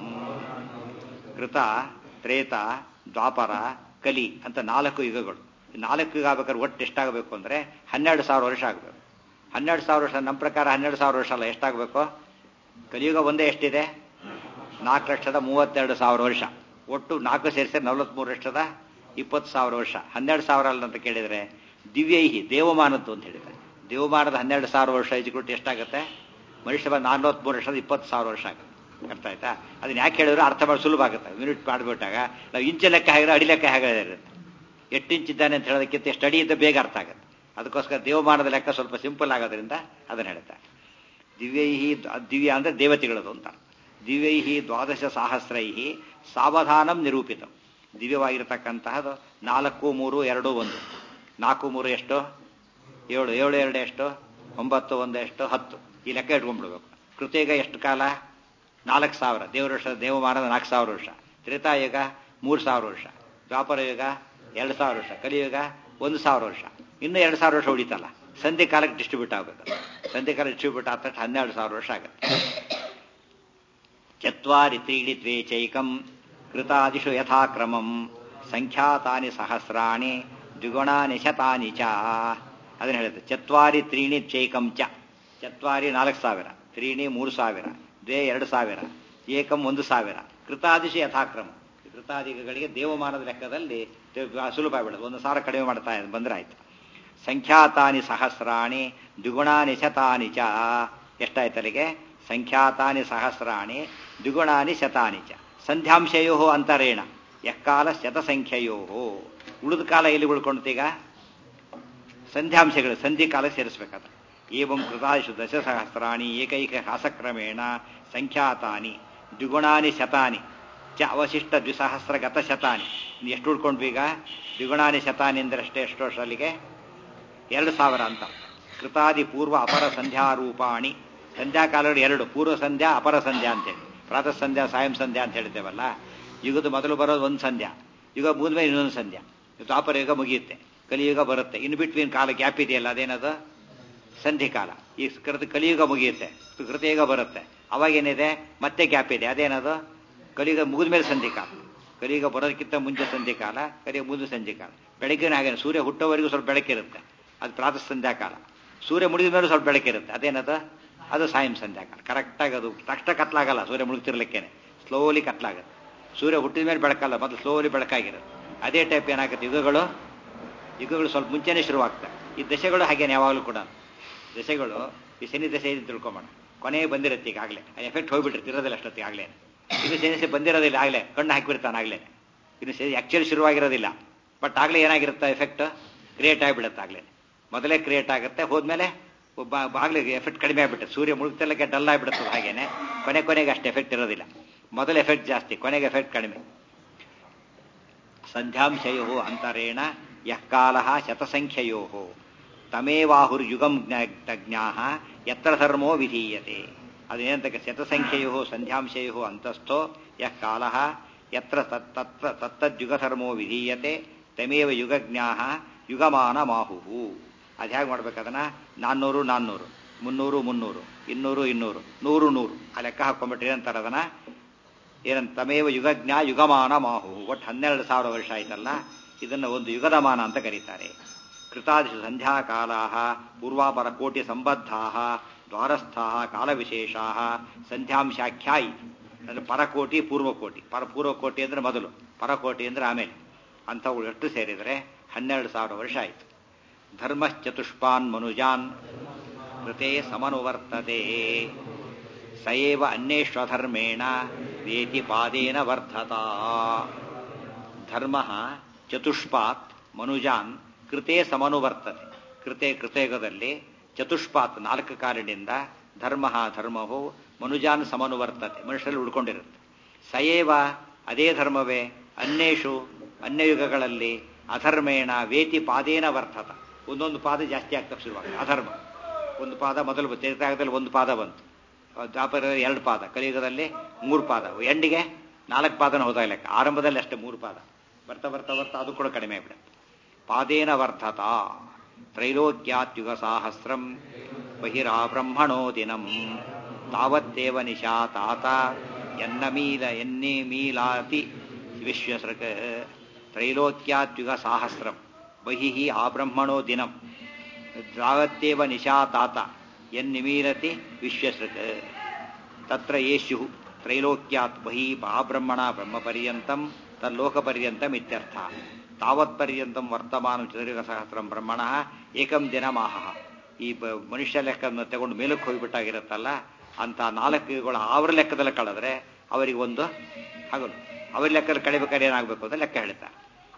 ಕೃತ ತ್ರೇತ ದ್ವಾಪರ ಕಲಿ ಅಂತ ನಾಲ್ಕು ಯುಗಗಳು ಈ ನಾಲ್ಕು ಯುಗ ಆಗ್ಬೇಕಾದ್ರೆ ಒಟ್ಟು ಎಷ್ಟಾಗಬೇಕು ಅಂದರೆ ಹನ್ನೆರಡು ಸಾವಿರ ವರ್ಷ ಆಗಬೇಕು ಹನ್ನೆರಡು ಸಾವಿರ ವರ್ಷ ನಮ್ಮ ಪ್ರಕಾರ ಹನ್ನೆರಡು ಸಾವಿರ ವರ್ಷ ಅಲ್ಲ ಎಷ್ಟಾಗಬೇಕು ಕಲಿಯುಗ ಒಂದೇ ಎಷ್ಟಿದೆ ನಾಲ್ಕು ಲಕ್ಷದ ಮೂವತ್ತೆರಡು ಸಾವಿರ ವರ್ಷ ಒಟ್ಟು ನಾಲ್ಕು ಸೇರಿಸಿ ನಲವತ್ಮೂರು ಲಕ್ಷದ ಇಪ್ಪತ್ತು ಸಾವಿರ ವರ್ಷ ಹನ್ನೆರಡು ಸಾವಿರ ಅಲ್ಲ ಅಂತ ಕೇಳಿದರೆ ದಿವ್ಯೈಹಿ ದೇವಮಾನದ್ದು ಅಂತ ಹೇಳಿದ್ದಾರೆ ದೇವಮಾನದ ಹನ್ನೆರಡು ಸಾವಿರ ವರ್ಷ ಇಜ್ಕೊಟ್ಟು ಎಷ್ಟಾಗುತ್ತೆ ಮನುಷ್ಯ ಬಂದು ನಾಲ್ವತ್ಮೂರು ವರ್ಷದ ಇಪ್ಪತ್ತು ಸಾವಿರ ವರ್ಷ ಆಗುತ್ತೆ ಅರ್ಥ ಆಯ್ತಾ ಅದನ್ನ ಯಾಕೆ ಹೇಳಿದ್ರೆ ಅರ್ಥ ಮಾಡಿ ಸುಲಭ ಆಗುತ್ತೆ ಮಿನಿಟ್ ಮಾಡಿಬಿಟ್ಟಾಗ ನಾವು ಇಂಚೆ ಲೆಕ್ಕ ಹಾಕಿದ್ರೆ ಅಡಿ ಲೆಕ್ಕ ಹೇಗಿರುತ್ತೆ ಎಷ್ಟು ಇಂಚ್ ಇದ್ದಾನೆ ಅಂತ ಹೇಳೋದಕ್ಕಿಂತ ಸ್ಟಡಿ ಇದ್ದ ಬೇಗ ಅರ್ಥ ಆಗುತ್ತೆ ಅದಕ್ಕೋಸ್ಕರ ದೇವಮಾನದ ಲೆಕ್ಕ ಸ್ವಲ್ಪ ಸಿಂಪಲ್ ಆಗೋದ್ರಿಂದ ಅದನ್ನು ಹೇಳ್ತಾರೆ ದಿವ್ಯೈಹಿ ದಿವ್ಯ ಅಂದರೆ ದೇವತೆಗಳದು ಅಂತ ದಿವ್ಯೈಹಿ ದ್ವಾದಶ ಸಹಸ್ರೈ ಸಾವಧಾನಂ ನಿರೂಪಿತಂ ದಿವ್ಯವಾಗಿರತಕ್ಕಂತಹದ್ದು ನಾಲ್ಕು ಮೂರು ಎರಡು ಒಂದು ನಾಲ್ಕು ಮೂರು ಎಷ್ಟು ಏಳು ಏಳು ಎರಡು ಎಷ್ಟು ಒಂಬತ್ತು ಒಂದು ಎಷ್ಟು ಹತ್ತು ಈ ಲೆಕ್ಕ ಇಟ್ಕೊಂಡ್ಬಿಡ್ಬೇಕು ಕೃತಿಗ ಎಷ್ಟು ಕಾಲ ನಾಲ್ಕು ಸಾವಿರ ದೇವರ ವರ್ಷ ದೇವಮಾನದ ನಾಲ್ಕು ಸಾವಿರ ವರ್ಷ ತ್ರೇತಾಯುಗ ಮೂರು ಸಾವಿರ ವರ್ಷ ದ್ವಾಪರ ಯುಗ ಎರಡು ಸಾವಿರ ವರ್ಷ ಕಲಿಯುಗ ಒಂದು ಸಾವಿರ ವರ್ಷ ಇನ್ನೂ ಎರಡು ಸಾವಿರ ವರ್ಷ ಉಳಿತಲ್ಲ ಸಂಧಿ ಕಾಲಕ್ಕೆ ಡಿಸ್ಟ್ರಿಬ್ಯೂಟ್ ಆಗಬೇಕು ಸಂಧಿ ಕಾಲ ಡಿಸ್ಟ್ರಿಬ್ಯೂಟ್ ಆದ ತಕ್ಷಣ ಹನ್ನೆರಡು ಸಾವಿರ ವರ್ಷ ಆಗುತ್ತೆ ಚತ್ವಾರಿ ತ್ರೀಣಿ ದ್ವೇ ಚೈಕಂ ಕೃತಾದಿಷು ಯಥಾಕ್ರಮಂ ಸಂಖ್ಯಾತಾನಿ ಸಹಸ್ರಾಣಿ ದ್ವಿಗುಣಾನಿ ಶತಾನಿ ಚ ಅದನ್ನು ಹೇಳುತ್ತೆ ಚತ್ವಾರಿ ತ್ರೀಣಿ ಚೈಕಂ ಚ ಚತ್ವಾರಿ ನಾಲ್ಕು ಸಾವಿರ ತ್ರೀಣಿ ಮೂರು ಸಾವಿರ ದ್ವೇ ಎರಡು ಸಾವಿರ ಏಕಂ ಒಂದು ಸಾವಿರ ಕೃತಾದಿಶು ಯಥಾಕ್ರಮ ಕೃತಾದಿಗಳಿಗೆ ದೇವಮಾನದ ಲೆಕ್ಕದಲ್ಲಿ ಸುಲಭ ಆಗ್ಬಿಡೋದು ಒಂದು ಸಾವಿರ ಕಡಿಮೆ ಮಾಡ್ತಾ ಬಂದ್ರೆ ಆಯ್ತು ಸಂಖ್ಯಾತಾನಿ ಸಹಸ್ರಾಣಿ ದ್ವಿಗುಣಾನಿ ಶತಾನಿ ಚ ಎಷ್ಟಾಯ್ತು ಅಲ್ಲಿಗೆ ಸಂಖ್ಯಾತಾನಿ ಸಹಸ್ರಾಣಿ ದ್ವಿಗುಣಾನಿ ಶತಾನಿ ಚ ಸಂಧ್ಯಾಂಶಯೋ ಅಂತರೇಣ ಯಕಾಲ ಶತಸಂಖ್ಯೆಯೋ ಉಳಿದ ಕಾಲ ಎಲ್ಲಿ ಉಳ್ಕೊಂತೀಗ ಸಂಧ್ಯಾಂಶಗಳು ಸಂಧಿ ಕಾಲ ಸೇರಿಸ್ಬೇಕಾದ ಏವಂ ಕೃತಾದಿಷು ದಶಸಹಸ್ರಾಣಿ ಏಕೈಕ ಹಾಸಕ್ರಮೇಣ ಸಂಖ್ಯಾತಾನಿ ದ್ವಿಗುಣಾನಿ ಶತಾನಿ ಚ ಅವಶಿಷ್ಟ ದ್ವಿಸಹಸ್ರ ಗತ ಶತಾನಿ ಎಷ್ಟು ಉಳ್ಕೊಂಡ್ವಿ ಈಗ ದ್ವಿಗುಣಾನಿ ಶತಾನಿ ಅಂದ್ರೆ ಅಷ್ಟೇ ಎಷ್ಟು ವರ್ಷ ಅಲ್ಲಿಗೆ ಎರಡು ಸಾವಿರ ಅಂತ ಕೃತಾದಿ ಪೂರ್ವ ಅಪರ ಸಂಧ್ಯಾ ರೂಪಾಣಿ ಸಂಧ್ಯಾ ಕಾಲಗಳು ಎರಡು ಪೂರ್ವ ಸಂಧ್ಯಾ ಅಪರ ಸಂಧ್ಯಾ ಅಂತೇಳಿ ಪ್ರಾತಃ ಸಂಧ್ಯಾ ಸಾಯಂ ಸಂಧ್ಯಾ ಅಂತ ಹೇಳ್ತೇವಲ್ಲ ಯುಗದ ಮೊದಲು ಬರೋದು ಒಂದು ಸಂಧ್ಯಾ ಯುಗ ಮುಗಿದ್ಮೇಲೆ ಇನ್ನೊಂದು ಸಂಧ್ಯಾ ದ್ವಾಪರ ಯುಗ ಮುಗಿಯುತ್ತೆ ಕಲಿಯುಗ ಬರುತ್ತೆ ಇನ್ ಬಿಟ್ವೀನ್ ಕಾಲ ಗ್ಯಾಪ್ ಇದೆಯಲ್ಲ ಅದೇನದು ಸಂಧಿ ಕಾಲ ಈ ಕೃತ ಕಲಿಯುಗ ಮುಗಿಯುತ್ತೆ ಕೃತಯುಗ ಬರುತ್ತೆ ಅವಾಗೇನಿದೆ ಮತ್ತೆ ಗ್ಯಾಪ್ ಇದೆ ಅದೇನದು ಕಲಿಯುಗ ಮುಗಿದ ಮೇಲೆ ಸಂಧಿ ಕಾಲ ಕಲಿಯುಗ ಬರೋದಕ್ಕಿಂತ ಮುಂಚೆ ಸಂಧಿ ಕಾಲ ಕಲಿಯುಗ ಮುಂದೆ ಸಂಧಿ ಕಾಲ ಬೆಳಗ್ಗಿನ ಹಾಗೆ ಸೂರ್ಯ ಹುಟ್ಟೋವರೆಗೂ ಸ್ವಲ್ಪ ಬೆಳಕಿರುತ್ತೆ ಅದು ಪ್ರಾತಃ ಸಂಧ್ಯಾ ಕಾಲ ಸೂರ್ಯ ಮುಡಿದ ಮೇಲೆ ಸ್ವಲ್ಪ ಬೆಳಕಿರುತ್ತೆ ಅದೇನದು ಅದು ಸಾಯಂ ಸಂಧ್ಯಾ ಕಾಲ ಕರೆಕ್ಟಾಗಿ ಅದು ತಕ್ಷಣ ಕತ್ಲಾಗಲ್ಲ ಸೂರ್ಯ ಮುಳುಗ್ತಿರ್ಲಿಕ್ಕೇನೆ ಸ್ಲೋಲಿ ಕತ್ಲಾಗುತ್ತೆ ಸೂರ್ಯ ಹುಟ್ಟಿದ ಮೇಲೆ ಬೆಳಕಲ್ಲ ಮೊದಲು ಸ್ಲೋಲಿ ಬೆಳಕಾಗಿರುತ್ತೆ ಅದೇ ಟೈಪ್ ಏನಾಗುತ್ತೆ ಯುಗಗಳು ಯುಗಗಳು ಸ್ವಲ್ಪ ಮುಂಚೆನೇ ಶುರುವಾಗ್ತವೆ ಈ ದಶೆಗಳು ಹಾಗೇನೆ ಯಾವಾಗಲೂ ಕೂಡ ದಶೆಗಳು ಈ ಶನಿ ದಶೆ ಇದೆ ತಿಳ್ಕೊಂಬೋಣ ಕೊನೆಗೆ ಬಂದಿರುತ್ತೆ ಈಗಾಗಲೇ ಆ ಎಫೆಕ್ಟ್ ಹೋಗ್ಬಿಟ್ಟಿರುತ್ತೆ ಇರೋದಿಲ್ಲ ಅಷ್ಟೊತ್ತಿಗೆ ಆಗಲೇ ಇದು ಶನಿ ದಶೆ ಬಂದಿರೋದಿಲ್ಲ ಆಗಲೇ ಕಣ್ಣು ಹಾಕಿಬಿಡ್ತಾನೆ ಆಗಲೇ ಇದು ಶನಿ ಆ್ಯಕ್ಚುಲಿ ಶುರುವಾಗಿರೋದಿಲ್ಲ ಬಟ್ ಆಗಲೇ ಏನಾಗಿರುತ್ತೆ ಎಫೆಕ್ಟ್ ಕ್ರಿಯೇಟ್ ಆಗಿಬಿಡುತ್ತೆ ಆಗಲೇ ಮೊದಲೇ ಕ್ರಿಯೇಟ್ ಆಗುತ್ತೆ ಹೋದ್ಮೇಲೆ ಒಬ್ಬ ಆಗಲೇ ಎಫೆಕ್ಟ್ ಕಡಿಮೆ ಆಗಿಬಿಡುತ್ತೆ ಸೂರ್ಯ ಮುಳುಗ್ತಲಕ್ಕೆ ಡಲ್ ಆಗಿಬಿಡುತ್ತದೆ ಹಾಗೇನೆ ಕೊನೆ ಕೊನೆಗೆ ಅಷ್ಟು ಎಫೆಕ್ಟ್ ಇರೋದಿಲ್ಲ ಮೊದಲ ಎಫೆಕ್ಟ್ ಜಾಸ್ತಿ ಕೊನೆಗೆ ಎಫೆಕ್ಟ್ ಕಡಿಮೆ ಸಂಧ್ಯಾಂಶಯೋ ಅಂತರೇಣ ಯಃ ಕಾಲ ಶತಸಂಖ್ಯೆಯೋ ತಮೇವಾಹುರ್ಯುಗಂ ಜ್ಞಾ ಯತ್ರ ಧರ್ಮೋ ವಿಧೀಯತೆ ಅದೇನಂತ ಶತಸಂಖ್ಯೆಯೋ ಸಂಧ್ಯಾಂಶಯೋ ಅಂತಸ್ಥೋ ಯಃ ಕಾಲ ಯತ್ರ ತತ್ತ ತತ್ತದ್ಯುಗಧರ್ಮೋ ವಿಧೀಯತೆ ತಮೇವ ಯುಗಜ್ಞಾ ಯುಗಮಾನ ಮಾಹುಹು ಅದು ಹೇಗೆ ಮಾಡ್ಬೇಕದನ್ನ ನಾನ್ನೂರು ನಾನ್ನೂರು ಮುನ್ನೂರು ಮುನ್ನೂರು ಇನ್ನೂರು ಇನ್ನೂರು ನೂರು ನೂರು ಆ ಲೆಕ್ಕ ಹಾಕೊಂಡ್ಬಿಟ್ರೆ ಏನಂತಾರೆ ಅದನ್ನ ಏನಂತ ತಮೇವ ಯುಗಜ್ಞ ಯುಗಮಾನ ಮಾಹು ಒಟ್ಟು ಹನ್ನೆರಡು ಸಾವಿರ ವರ್ಷ ಆಯ್ತಲ್ಲ ಇದನ್ನು ಒಂದು ಯುಗದ ಮಾನ ಅಂತ ಕರೀತಾರೆ ಕೃತಾದಿಶು ಸಂಧ್ಯಾಕಾಲಾ ಪೂರ್ವಾಪರ ಕೋಟಿ ಸಂಬದ್ಧಾ ದ್ವಾರಸ್ಥಾ ಕಾಲವಿಶೇಷಾ ಸಂಧ್ಯಾಂಶಾಖ್ಯಾ ಇತಿ ಅಂದರೆ ಪರಕೋಟಿ ಪೂರ್ವಕೋಟಿ ಪರ ಪೂರ್ವಕೋಟಿ ಅಂದರೆ ಮೊದಲು ಪರಕೋಟಿ ಅಂದರೆ ಆಮೇಲೆ ಅಂಥವುಗಳು ಎಷ್ಟು ಸೇರಿದರೆ ಹನ್ನೆರಡು ಸಾವಿರ ವರ್ಷ ಆಯಿತು ಧರ್ಮಶ್ಚತುಷ್ಪಾನ್ ಮನುಜಾನ್ ಕೃತೆ ಸಮನುವರ್ತತೆ ಸಯೇವ ಅನ್ಯೇಷ್ವಧರ್ಮೇಣ ವೇತಿ ಪಾದೇನ ವರ್ಧತ ಧರ್ಮ ಚತುಷ್ಪಾತ್ ಮನುಜಾನ್ ಕೃತೆ ಸಮನುವರ್ತತೆ ಕೃತೆ ಕೃತಯುಗದಲ್ಲಿ ಚತುಷ್ಪಾತ್ ನಾಲ್ಕು ಕಾಲಿನಿಂದ ಧರ್ಮ ಧರ್ಮವು ಮನುಜಾನ್ ಸಮನುವರ್ತತೆ ಮನುಷ್ಯರಲ್ಲಿ ಉಳ್ಕೊಂಡಿರುತ್ತೆ ಸಯೇವ ಅದೇ ಧರ್ಮವೇ ಅನ್ಯೇಷು ಅನ್ಯಯುಗಗಳಲ್ಲಿ ಅಧರ್ಮೇಣ ವೇತಿ ಪಾದೇನ ವರ್ತತ ಒಂದೊಂದು ಪಾದ ಜಾಸ್ತಿ ಆಗ್ತಾ ಶುರುವಾಗ ಅಧರ್ಮ ಒಂದು ಪಾದ ಮೊದಲು ತ್ರೇತಾಯುಗದಲ್ಲಿ ಒಂದು ಪಾದ ಬಂತು ದ್ವಾಪರ ಎರಡು ಪಾದ ಕಲಿಯುಗದಲ್ಲಿ ಮೂರು ಪಾದ ಎಂಡಿಗೆ ನಾಲ್ಕು ಪಾದನ ಹೋದ ಲೆಕ್ಕ ಆರಂಭದಲ್ಲಿ ಅಷ್ಟೇ ಮೂರು ಪಾದ ಬರ್ತಾ ಬರ್ತಾ ಬರ್ತಾ ಅದು ಕೂಡ ಕಡಿಮೆ ಆಗ್ಬಿಡುತ್ತೆ ಪಾದೇನ ವರ್ಧತ ತ್ರೈಲೋಕ್ಯಾತ್ಯುಗ ಸಾಹಸ್ರಂ ಬಹಿರಾ ಬ್ರಹ್ಮಣೋ ದಿನಂ ತಾವತ್ತೇವ ನಿಶಾ ತಾತ ಎನ್ನ ಮೀಲ ಎನ್ನೇ ಮೀಲಾತಿ ವಿಶ್ವಸೃಕ್ ತ್ರೈಲೋಕ್ಯಾತ್ಯುಗ ಸಾಹಸ್ರಂ ಬಹಿ ಆಬ್ರಹ್ಮಣೋ ದಿನಂ ತಾವತ್ತೇವ ನಿಶಾ ತಾತ ಎನ್ನಿಮೀರತಿ ವಿಶ್ವಸೃಕ್ ತತ್ರ ಯೇಷು ತ್ರೈಲೋಕ್ಯಾತ್ ಬಹಿ ಆಬ್ರಹ್ಮಣ ಬ್ರಹ್ಮಪರ್ಯಂತಂ ತಲ್ಲೋಕಪರ್ಯಂತಂ ಇತ್ಯರ್ಥ ತಾವತ್ಪರ್ಯಂತಂ ವರ್ತಮಾನ ಚತುರ್ಯುಗ ಸಹಸ್ರಂ ಬ್ರಹ್ಮಣ ಏಕಂ ದಿನ ಮಾಹ ಈ ಮನುಷ್ಯ ಲೆಕ್ಕವನ್ನು ತಗೊಂಡು ಮೇಲಕ್ಕೆ ಹೋಗಿಬಿಟ್ಟಾಗಿರುತ್ತಲ್ಲ ಅಂತ ನಾಲ್ಕು ಯುಗಗಳ ಅವರ ಲೆಕ್ಕದಲ್ಲಿ ಕಳೆದ್ರೆ ಅವರಿಗೆ ಒಂದು ಹಗಲು ಅವ್ರ ಲೆಕ್ಕದಲ್ಲಿ ಕಳಿಬೇಕಾದ್ರೆ ಏನಾಗಬೇಕು ಅಂತ ಲೆಕ್ಕ ಹೇಳ್ತಾರೆ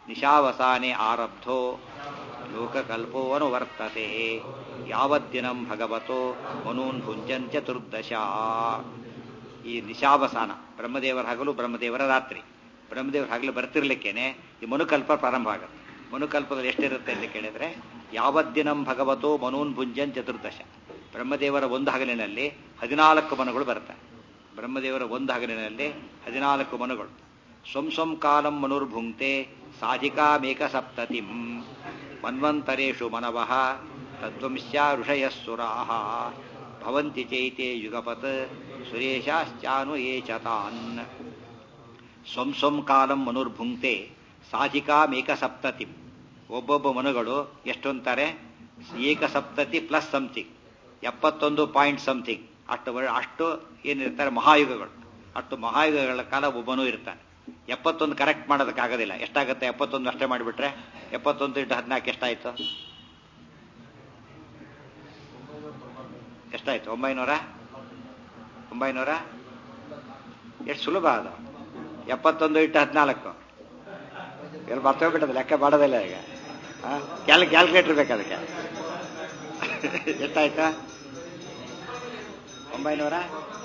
ನಿಶಾವಸಾನೆ ಆರಬ್ಧೋ ಲೋಕಕಲ್ಪೋ ಅನುವರ್ತತೆ ಯಾವದ್ದಿನಂ ಭಗವತೋ ಮನೂನ್ ಭುಂಜನ್ ಚತುರ್ದಶ ಈ ನಿಶಾವಸಾನ ಬ್ರಹ್ಮದೇವರ ಹಗಲು ಬ್ರಹ್ಮದೇವರ ರಾತ್ರಿ ಬ್ರಹ್ಮದೇವರ ಹಗಲು ಬರ್ತಿರ್ಲಿಕ್ಕೇನೆ ಈ ಮನುಕಲ್ಪ ಪ್ರಾರಂಭ ಆಗುತ್ತೆ ಮನುಕಲ್ಪದಲ್ಲಿ ಎಷ್ಟಿರುತ್ತೆ ಅಂತ ಕೇಳಿದ್ರೆ ಯಾವದ್ದಿನಂ ಭಗವತೋ ಮನೂನ್ ಭುಂಜನ್ ಚತುರ್ದಶ ಬ್ರಹ್ಮದೇವರ ಒಂದು ಹಗಲಿನಲ್ಲಿ ಹದಿನಾಲ್ಕು ಮನುಗಳು ಬರ್ತವೆ ಬ್ರಹ್ಮದೇವರ ಒಂದು ಹಗಲಿನಲ್ಲಿ ಹದಿನಾಲ್ಕು ಮನುಗಳು ಸ್ವಂ ಸ್ವಂ ಕಾಲಂ ಮನುರ್ಭುಂಕ್ತೆ ಸಾಧಿಕಾಮೇಕ ಸಪ್ತತಿಂ ಮನ್ವಂತರೇಷು ಮನವಃ ತದ್ವಂಶ್ಯ ಋಷಯಸ್ಸುರಾಹ ಭವಂತಿ ಚೈತೆ ಯುಗಪತ್ ಸುರೇಶಾಶ್ಚಾನು ಯೇ ಚತಾನ್ ಸ್ವಂ ಸ್ವಂ ಕಾಲಂ ಮನುರ್ಭುಂಕ್ತೆ ಸಾಧಿಕಾಮೇಕ ಸಪ್ತತಿಂ ಒಬ್ಬೊಬ್ಬ ಮನುಗಳು ಎಷ್ಟು ಅಂತಾರೆ ಏಕಸಪ್ತತಿ ಪ್ಲಸ್ ಸಮಥಿಂಗ್ ಎಪ್ಪತ್ತೊಂದು ಪಾಯಿಂಟ್ ಸಮಥಿಂಗ್ ಅಷ್ಟು ವರ್- ಅಷ್ಟು ಏನಿರ್ತಾರೆ ಮಹಾಯುಗಗಳು ಅಷ್ಟು ಮಹಾಯುಗಗಳ ಕಾಲ ಒಬ್ಬನೂ ಇರ್ತಾನೆ ಎಪ್ಪತ್ತೊಂದು ಕರೆಕ್ಟ್ ಮಾಡೋದಕ್ಕಾಗೋದಿಲ್ಲ ಎಷ್ಟಾಗುತ್ತೆ ಎಪ್ಪತ್ತೊಂದು ಅಷ್ಟೇ ಮಾಡಿಬಿಟ್ರೆ ಎಪ್ಪತ್ತೊಂದು ಇಂಟು ಹದಿನಾಲ್ಕು ಎಷ್ಟಾಯ್ತು ಎಷ್ಟಾಯ್ತು ಒಂಬೈನೂರ ಒಂಬೈನೂರ ಎಷ್ಟು ಸುಲಭ ಅದು ಎಪ್ಪತ್ತೊಂದು ಇಂಟು ಹದಿನಾಲ್ಕು ಎಲ್ಲಿ ಮರ್ತೋಗ್ಬಿಟ್ಟದ ಲೆಕ್ಕ ಮಾಡೋದಿಲ್ಲ ಈಗ ಕ್ಯಾಲ್ ಕ್ಯಾಲ್ಕುಲೇಟರ್ ಬೇಕು ಅದಕ್ಕೆ ಎಷ್ಟಾಯ್ತು ಒಂಬೈನೂರ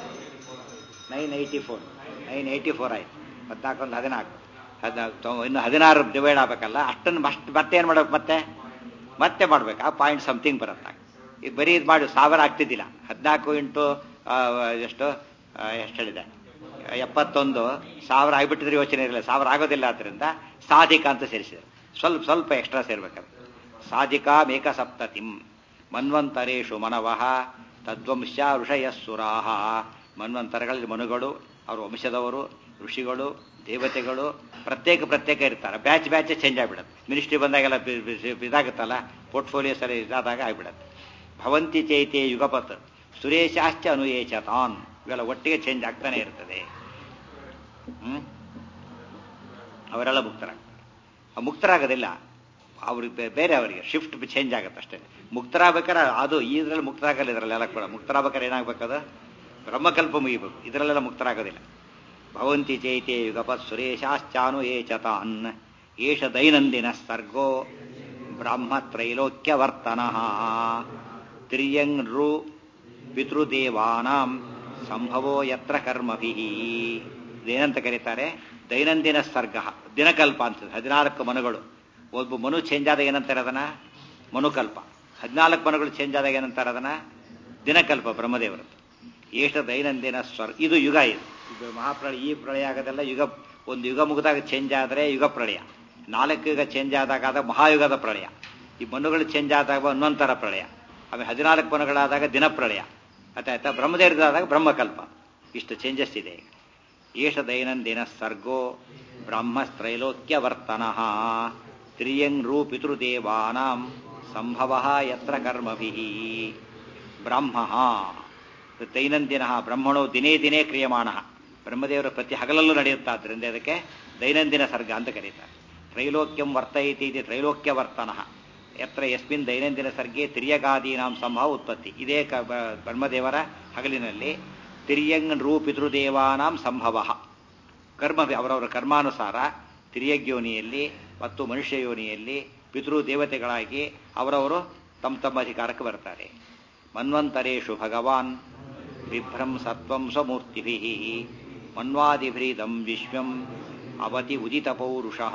nine eighty four nine eighty four ಆಯ್ತು ಹದಿನಾಲ್ಕೊಂದು ಹದಿನಾಲ್ಕು ಹದಿನಾಲ್ಕು ಇನ್ನು ಹದಿನಾರು ಡಿವೈಡ್ ಆಗ್ಬೇಕಲ್ಲ ಅಷ್ಟನ್ನು ಅಷ್ಟು ಮತ್ತೆ ಏನು ಮಾಡ್ಬೇಕು ಮತ್ತೆ ಮತ್ತೆ ಮಾಡ್ಬೇಕು ಆ ಪಾಯಿಂಟ್ ಸಮಥಿಂಗ್ ಬರುತ್ತೆ ಈಗ ಬರೀ ಇದು ಮಾಡಿ ಸಾವಿರ ಆಗ್ತಿದ್ದಿಲ್ಲ ಹದಿನಾಲ್ಕು ಇಂಟು ಆ, ಎಷ್ಟು ಆ, ಎಷ್ಟು ಹೇಳಿದೆ ಎಪ್ಪತ್ತೊಂದು ಸಾವಿರ ಆಗಿಬಿಟ್ಟಿದ್ರೆ ಯೋಚನೆ ಇರಲಿಲ್ಲ ಸಾವಿರ ಆಗೋದಿಲ್ಲ ಆದ್ದರಿಂದ ಸಾಧಿಕ ಅಂತ ಸೇರಿಸಿದ್ರು ಸ್ವಲ್ಪ ಸ್ವಲ್ಪ ಎಕ್ಸ್ಟ್ರಾ ಸೇರ್ಬೇಕದು ಸಾಧಿಕಾ ಮೇಕ ಸಪ್ತತಿಂ ಮನ್ವಂತರೇಶು ಮನವಃ ತದ್ವಂಶ ಋಷಯಸ್ಸುರಾಹ ಮನ್ವಂತರಗಳಲ್ಲಿ ಮನುಗಳು ಅವರ ವಂಶದವರು ಋಷಿಗಳು ದೇವತೆಗಳು ಪ್ರತ್ಯೇಕ ಪ್ರತ್ಯೇಕ ಇರ್ತಾರೆ ಬ್ಯಾಚ್ ಬ್ಯಾಚ್ ಚೇಂಜ್ ಆಗಿಬಿಡುತ್ತೆ ಮಿನಿಸ್ಟ್ರಿ ಬಂದಾಗೆಲ್ಲ ಬಿ- ಬಿ- ಇದಾಗುತ್ತಲ್ಲ ಪೋರ್ಟ್ಫೋಲಿಯೋಸ್ ಎಲ್ಲ ಇದಾದಾಗ ಆಗಿಬಿಡುತ್ತೆ ಭವಂತಿ ಚೈತೆ ಯುಗಪತ್ ಸುರೇಶಾಶ್ಚ ಅನುಯೇಚತಾನ್ ಇವೆಲ್ಲ ಒಟ್ಟಿಗೆ ಚೇಂಜ್ ಆಗ್ತಾನೆ ಇರ್ತದೆ ಹ್ಮ್ ಅವರೆಲ್ಲ ಮುಕ್ತರಾಗ್ತಾರೆ ಆ ಮುಕ್ತರಾಗೋದಿಲ್ಲ ಅವ್ರಿಗೆ ಬೇ- ಬೇರೆ ಅವರಿಗೆ ಶಿಫ್ಟ್ ಚೇಂಜ್ ಆಗುತ್ತೆ ಅಷ್ಟೇ ಮುಕ್ತರಾಗ್ಬೇಕಾದ್ರೆ ಅದು ಇದರಲ್ಲಿ ಮುಕ್ತರಾಗಲ್ಲ ಇದರಲ್ಲೆಲ್ಲ ಕೂಡ ಮುಕ್ತರಾಗ್ಬೇಕಾದ್ರೆ ಏನಾಗಬೇಕದು ಬ್ರಹ್ಮಕಲ್ಪ ಮುಗಿಬೇಕು ಇದರಲ್ಲೆಲ್ಲ ಮುಕ್ತರಾಗೋದಿಲ್ಲ ಭವಂತಿ ಚೈತೆ ಯುಗಪತ್ ಸುರೇಶಾಶ್ಚಾನು ಯೇ ಚತಾನ್ ಏಷ ದೈನಂದಿನ ಸರ್ಗೋ ಬ್ರಾಹ್ಮ ತ್ರೈಲೋಕ್ಯವರ್ತನ ತ್ರಿಯಂಗ್ ರು ಪಿತೃದೇವಾನಾಂ ಸಂಭವೋ ಯತ್ರ ಕರ್ಮಭಿ ಇದೇನಂತ ಕರೀತಾರೆ ದೈನಂದಿನ ಸರ್ಗ ದಿನಕಲ್ಪ ಅಂತ ಹದಿನಾಲ್ಕು ಮನುಗಳು ಒಬ್ಬ ಮನು ಚೇಂಜ್ ಆದಾಗ ಏನಂತಾರೆ ಅದನ್ನ ಮನುಕಲ್ಪ ಹದಿನಾಲ್ಕು ಮನುಗಳು ಚೇಂಜ್ ಆದಾಗ ಏನಂತಾರೆ ಅದನ್ನ ದಿನಕಲ್ಪ ಬ್ರಹ್ಮದೇವರದ್ದು ಏಷ್ಟ ದೈನಂದಿನ ಸ್ವರ್ ಇದು ಯುಗ ಇದು ಇದು ಮಹಾಪ್ರಳಯ ಈ ಪ್ರಳಯ ಆಗೋದೆಲ್ಲ ಯುಗ ಒಂದು ಯುಗ ಮುಗಿದಾಗ ಚೇಂಜ್ ಆದರೆ ಯುಗ ಪ್ರಳಯ ನಾಲ್ಕು ಯುಗ ಚೇಂಜ್ ಆದಾಗ ಆದ ಮಹಾಯುಗದ ಪ್ರಳಯ ಈ ಮನುಗಳು ಚೇಂಜ್ ಆದಾಗ ಹನ್ನೊಂದರ ಪ್ರಳಯ ಆಮೇಲೆ ಹದಿನಾಲ್ಕು ಮನುಗಳಾದಾಗ ದಿನ ಪ್ರಳಯ ಆಯ್ತಾ ಬ್ರಹ್ಮದೇವರದಾದಾಗ ಬ್ರಹ್ಮಕಲ್ಪ ಇಷ್ಟು ಚೇಂಜಸ್ ಇದೆ ಈಗ ಏಷ ದೈನಂದಿನ ಸರ್ಗೋ ಬ್ರಹ್ಮಸ್ತ್ರೈಲೋಕ್ಯವರ್ತನ ತ್ರಿಯಂಗ್ ರೂ ಪಿತೃದೇವಾನಾಂ ಸಂಭವ ಯತ್ರ ಕರ್ಮಭಿ ಬ್ರಹ್ಮ ದೈನಂದಿನ ಬ್ರಹ್ಮಣೋ ದಿನೇ ದಿನೇ ಕ್ರಿಯಮಾಣ ಬ್ರಹ್ಮದೇವರ ಪ್ರತಿ ಹಗಲಲ್ಲೂ ನಡೆಯುತ್ತಾದ್ರಿಂದ ಅದಕ್ಕೆ ದೈನಂದಿನ ಸರ್ಗ ಅಂತ ಕರೀತಾರೆ ತ್ರೈಲೋಕ್ಯಂ ವರ್ತಯತಿ ಇದು ತ್ರೈಲೋಕ್ಯವರ್ತನ ಯತ್ರ ಯಸ್ಮಿನ್ ದೈನಂದಿನ ಸರ್ಗೆ ತಿರ್ಯಗಾದೀನಾಂ ಸಂಭವ ಉತ್ಪತ್ತಿ ಇದೇ ಕ- ಬ- ಬ್ರಹ್ಮದೇವರ ಹಗಲಿನಲ್ಲಿ ತಿರ್ಯಂಗ್ ನೃ ಪಿತೃದೇವಾನಾಂ ಸಂಭವ ಕರ್ಮ ಅವರವರ ಕರ್ಮಾನುಸಾರ ತಿರ್ಯಗ್ಯೋನಿಯಲ್ಲಿ ಮತ್ತು ಮನುಷ್ಯ ಯೋನಿಯಲ್ಲಿ ಪಿತೃ ದೇವತೆಗಳಾಗಿ ಅವರವರು ತಮ್ಮ ತಮ್ಮ ಅಧಿಕಾರಕ್ಕೆ ಬರ್ತಾರೆ ಮನ್ವಂತರೇಶು ಭಗವಾನ್ ಬಿಭ್ರಂ ಸತ್ವಂ ಸ್ವಮೂರ್ತಿಭಿ ಮನ್ವಾದಿಭ್ರೀದಂ ವಿಶ್ವಂ ಅವತಿ ಉದಿತ ಪೌರುಷಃ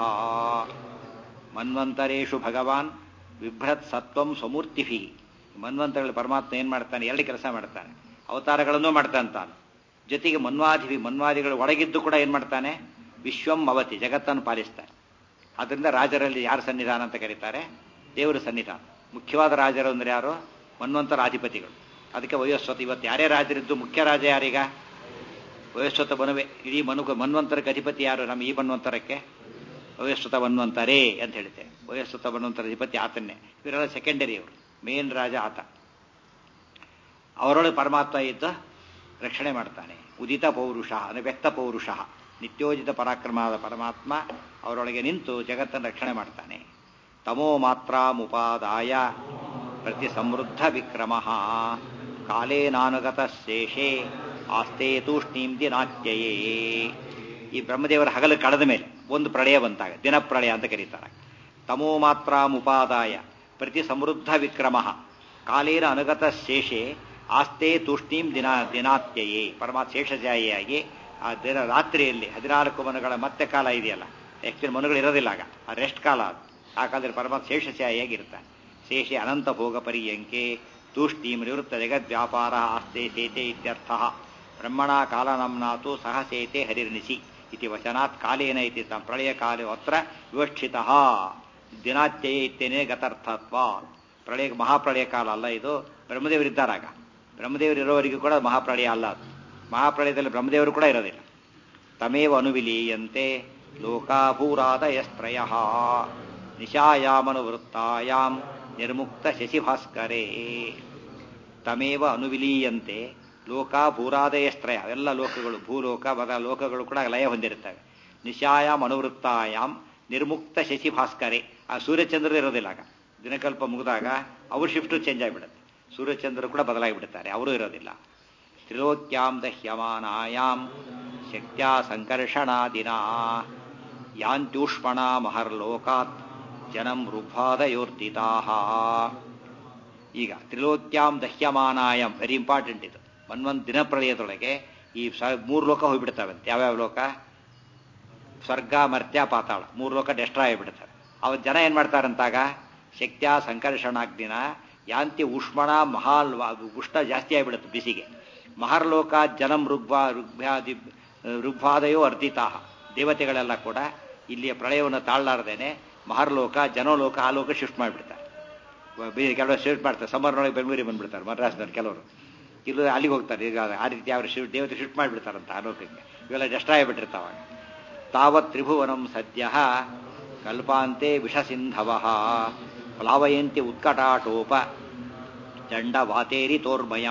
ಮನ್ವಂತರೇಶು ಭಗವಾನ್ ಬಿಭ್ರತ್ ಸತ್ವಂ ಸ್ವಮೂರ್ತಿಭಿ ಮನ್ವಂತರಲ್ಲಿ ಪರಮಾತ್ಮ ಏನ್ ಮಾಡ್ತಾನೆ ಎರಡು ಕೆಲಸ ಮಾಡ್ತಾನೆ ಅವತಾರಗಳನ್ನು ಮಾಡ್ತಾನೆ ತಾನು ಜೊತೆಗೆ ಮನ್ವಾದಿವಿ ಮನ್ವಾದಿಗಳು ಒಳಗಿದ್ದು ಕೂಡ ಏನ್ ಮಾಡ್ತಾನೆ ವಿಶ್ವಂ ಅವತಿ ಜಗತ್ತನ್ನು ಪಾಲಿಸ್ತಾನೆ ಆದ್ರಿಂದ ರಾಜರಲ್ಲಿ ಯಾರ ಸನ್ನಿಧಾನ ಅಂತ ಕರೀತಾರೆ ದೇವರ ಸನ್ನಿಧಾನ ಮುಖ್ಯವಾದ ರಾಜರು ಅಂದ್ರೆ ಯಾರು ಮನ್ವಂತರ ಅಧಿಪತಿಗಳು ಅದಕ್ಕೆ ವಯೋಸ್ವತ ಇವತ್ತು ಯಾರೇ ರಾಜರಿದ್ದು ಮುಖ್ಯ ರಾಜ ಯಾರೀಗ ವಯೋಸ್ವತ ಮನುವೆ ಇಡೀ ಮನು ಮನ್ವಂತರಕ್ಕೆ ಅಧಿಪತಿ ಯಾರು ನಮ್ಮ ಈ ಮನ್ವಂತರಕ್ಕೆ ವಯೋಸ್ವತ ಮನ್ವಂತರೇ ಅಂತ ಹೇಳ್ತೇವೆ ವಯೋಸ್ವತ ಮನ್ವಂತರ ಅಧಿಪತಿ ಆತನ್ನೇ ಇವರೆಲ್ಲ ಸೆಕೆಂಡರಿ ಅವರು ಮೇನ್ ರಾಜ ಆತ ಅವರೊಳಗೆ ಪರಮಾತ್ಮ ಇದ್ದು ರಕ್ಷಣೆ ಮಾಡ್ತಾನೆ ಉದಿತ ಪೌರುಷ ಅಂದರೆ ವ್ಯಕ್ತ ಪೌರುಷ ನಿತ್ಯೋಜಿತ ಪರಾಕ್ರಮವಾದ ಪರಮಾತ್ಮ ಅವರೊಳಗೆ ನಿಂತು ಜಗತ್ತನ್ನು ರಕ್ಷಣೆ ಮಾಡ್ತಾನೆ ತಮೋ ಮಾತ್ರ ಮುಪಾದಾಯ ಪ್ರತಿ ಸಮೃದ್ಧ ವಿಕ್ರಮ ಕಾಲೇ ನಾನುಗತ ಶೇಷೇ ಆಸ್ತೆ ತೂಷ್ಣೀಂ ದಿನಾತ್ಯಯೇ ಈ ಬ್ರಹ್ಮದೇವರ ಹಗಲು ಕಳೆದ ಮೇಲೆ ಒಂದು ಪ್ರಳಯ ಬಂತಾಗ ದಿನ ಪ್ರಳಯ ಅಂತ ಕರೀತಾರೆ ತಮೋ ಮಾತ್ರ ಉಪಾದಾಯ ಪ್ರತಿ ಸಮೃದ್ಧ ವಿಕ್ರಮ ಕಾಲೇನ ಅನುಗತ ಶೇಷೆ ಆಸ್ತೆ ತೂಷ್ಣೀಂ ದಿನ ದಿನಾತ್ಯಯೇ ಪರಮಾತ್ಮ ಶೇಷಜಾಯಿಯಾಗಿ ಆ ದಿನ ರಾತ್ರಿಯಲ್ಲಿ ಹದಿನಾಲ್ಕು ಮನುಗಳ ಮತ್ತೆ ಕಾಲ ಇದೆಯಲ್ಲ ಆಕ್ಚುಲಿ ಮನುಗಳು ಇರೋದಿಲ್ಲ ಆಗ ಆ ರೆಸ್ಟ್ ಕಾಲ ಅದು ಆ ಕಾಲದಲ್ಲಿ ಪರಮಾತ್ಮ ಶೇಷಶಾಯಿಯಾಗಿರ್ತಾನೆ ಶೇಷೆ ಅನಂತ ಭೋಗ ಪರ್ಯಂಕೆ ತೂಷ್ಣೀಂ ನಿವೃತ್ತ ಜಗದ್ ವ್ಯಾಪಾರ ಆಸ್ತೆ ಸೇತೆ ಇತ್ಯರ್ಥ ಬ್ರಹ್ಮಣ ಕಾಲನಂನಾತು ಸಹ ಸೇತೆ ಹರಿರ್ನಿಸಿ ಇತಿ ವಚನಾತ್ ಕಾಲೇನ ಇತಿ ತ ಪ್ರಳಯ ಕಾಲೋ ಅತ್ರ ವಿವಕ್ಷಿತ ದಿನಾತ್ಯಯ ಇತ್ಯನೇ ಗತರ್ಥತ್ವ ಪ್ರಳಯ ಮಹಾಪ್ರಳಯ ಕಾಲ ಅಲ್ಲ ಇದು ಬ್ರಹ್ಮದೇವರಿದ್ದಾರಾಗ ಬ್ರಹ್ಮದೇವರು ಇರೋವರೆಗೂ ಕೂಡ ಮಹಾಪ್ರಳಯ ಅಲ್ಲ ಅದು ಮಹಾಪ್ರಳಯದಲ್ಲಿ ಬ್ರಹ್ಮದೇವರು ಕೂಡ ಇರೋದಿಲ್ಲ ತಮೇವ ಅನುವಿಲೀಯಂತೆ ಲೋಕಾಭೂರಾದಯಸ್ತ್ರಯ ನಿಶಾಯಾಮನುವೃತ್ತಾಯಾಂ ನಿರ್ಮುಕ್ತ ಶಶಿಭಾಸ್ಕರೇ ತಮೇವ ಅನುವಿಲೀಯಂತೆ ಲೋಕ ಭೂರಾದಯಸ್ತ್ರಯ ಎಲ್ಲ ಲೋಕಗಳು ಭೂಲೋಕ ಬದ ಲೋಕಗಳು ಕೂಡ ಲಯ ಹೊಂದಿರುತ್ತವೆ ನಿಶಾಯಾಮ್ ಅನುವೃತ್ತಾಯಾಮ್ ನಿರ್ಮುಕ್ತ ಶಶಿಭಾಸ್ಕರೇ ಆ ಸೂರ್ಯಚಂದ್ರ ಇರೋದಿಲ್ಲ ಆಗ ದಿನಕಲ್ಪ ಮುಗಿದಾಗ ಅವ್ರ ಶಿಫ್ಟು ಚೇಂಜ್ ಆಗಿಬಿಡುತ್ತೆ ಸೂರ್ಯಚಂದ್ರ ಕೂಡ ಬದಲಾಗಿ ಬಿಡುತ್ತಾರೆ ಅವರು ಇರೋದಿಲ್ಲ ತ್ರಿಲೋಕ್ಯಾಂ ದಹ್ಯಮಾನಾಯಾಂ ಶಕ್ತ್ಯಾ ಸಂಕರ್ಷಣಾದಿನ ಯಾಂತ್ಯೂಷ್ಮಣ ಮಹರ್ಲೋಕಾತ್ ಜನಂ ರುಭಾದಯೋರ್ತಿತಾ ಈಗ ತ್ರಿಲೋಕ್ಯಾಂ ದಹ್ಯಮಾನಾಯಂ ವೆರಿ ಇಂಪಾರ್ಟೆಂಟ್ ಇದು ಮನ್ವಂತ ದಿನ ಪ್ರಳಯದೊಳಗೆ ಈ ಸ ಮೂರು ಲೋಕ ಹೋಗ್ಬಿಡ್ತಾವಂತೆ ಯಾವ್ಯಾವ ಲೋಕ ಸ್ವರ್ಗ ಮರ್ತ್ಯ ಪಾತಾಳ ಮೂರು ಲೋಕ ಡೆಸ್ಟ್ರಾಯ್ ಆಗಿಬಿಡ್ತವೆ ಅವ ಜನ ಏನ್ ಮಾಡ್ತಾರಂತಾಗ ಶಕ್ತ್ಯ ಸಂಕರ್ಷಣಾಗ್ನಿನ ಯಾಂತಿ ಉಷ್ಮಣ ಮಹಾಲ್ ಉಷ್ಣ ಜಾಸ್ತಿ ಆಗಿಬಿಡುತ್ತೆ ಬಿಸಿಗೆ ಮಹರ್ಲೋಕ ಜನಂ ಋಗ್ವಾ ಋಗ್ಭ್ಯಾದಿ ಋಗ್ಭಾದಯೋ ಅರ್ಧಿತಾ ದೇವತೆಗಳೆಲ್ಲ ಕೂಡ ಇಲ್ಲಿಯ ಪ್ರಳಯವನ್ನು ತಾಳಲಾರ್ದೇನೆ ಮಹರ್ಲೋಕ ಜನೋಲೋಕ ಆ ಲೋಕ ಶಿಫ್ಟ್ ಮಾಡಿಬಿಡ್ತಾರೆ ಕೆಲವರು ಶಿಫ್ಟ್ ಮಾಡ್ತಾರೆ ಸಮ್ಮರ್ನೊಳಗೆ ಬೆಂಗಳೂರಿಗೆ ಬಂದ್ಬಿಡ್ತಾರೆ ಮದ್ರಾಸ್ನಲ್ಲಿ ಕೆಲವರು ಇಲ್ಲಿ ಅಲ್ಲಿಗೆ ಹೋಗ್ತಾರೆ ಈಗ ಆ ರೀತಿ ಅವ್ರು ಶಿಫ್ಟ್ ದೇವತೆ ಶಿಫ್ಟ್ ಮಾಡಿಬಿಡ್ತಾರಂತ ಆ ಲೋಕಕ್ಕೆ ಇವೆಲ್ಲ ಡೆಸ್ಟ್ರಾಯ್ ಆಗಿಬಿಟ್ಟಿರ್ತಾವ ತಾವತ್ ತ್ರಿಭುವನಂ ಸದ್ಯ ಕಲ್ಪಾಂತೆ ವಿಷಸಿಂಧವ ಪ್ಲಾವಯಂತಿ ಉತ್ಕಟಾಟೋಪ ಚಂಡವಾತೇರಿ ತೋರ್ಮಯ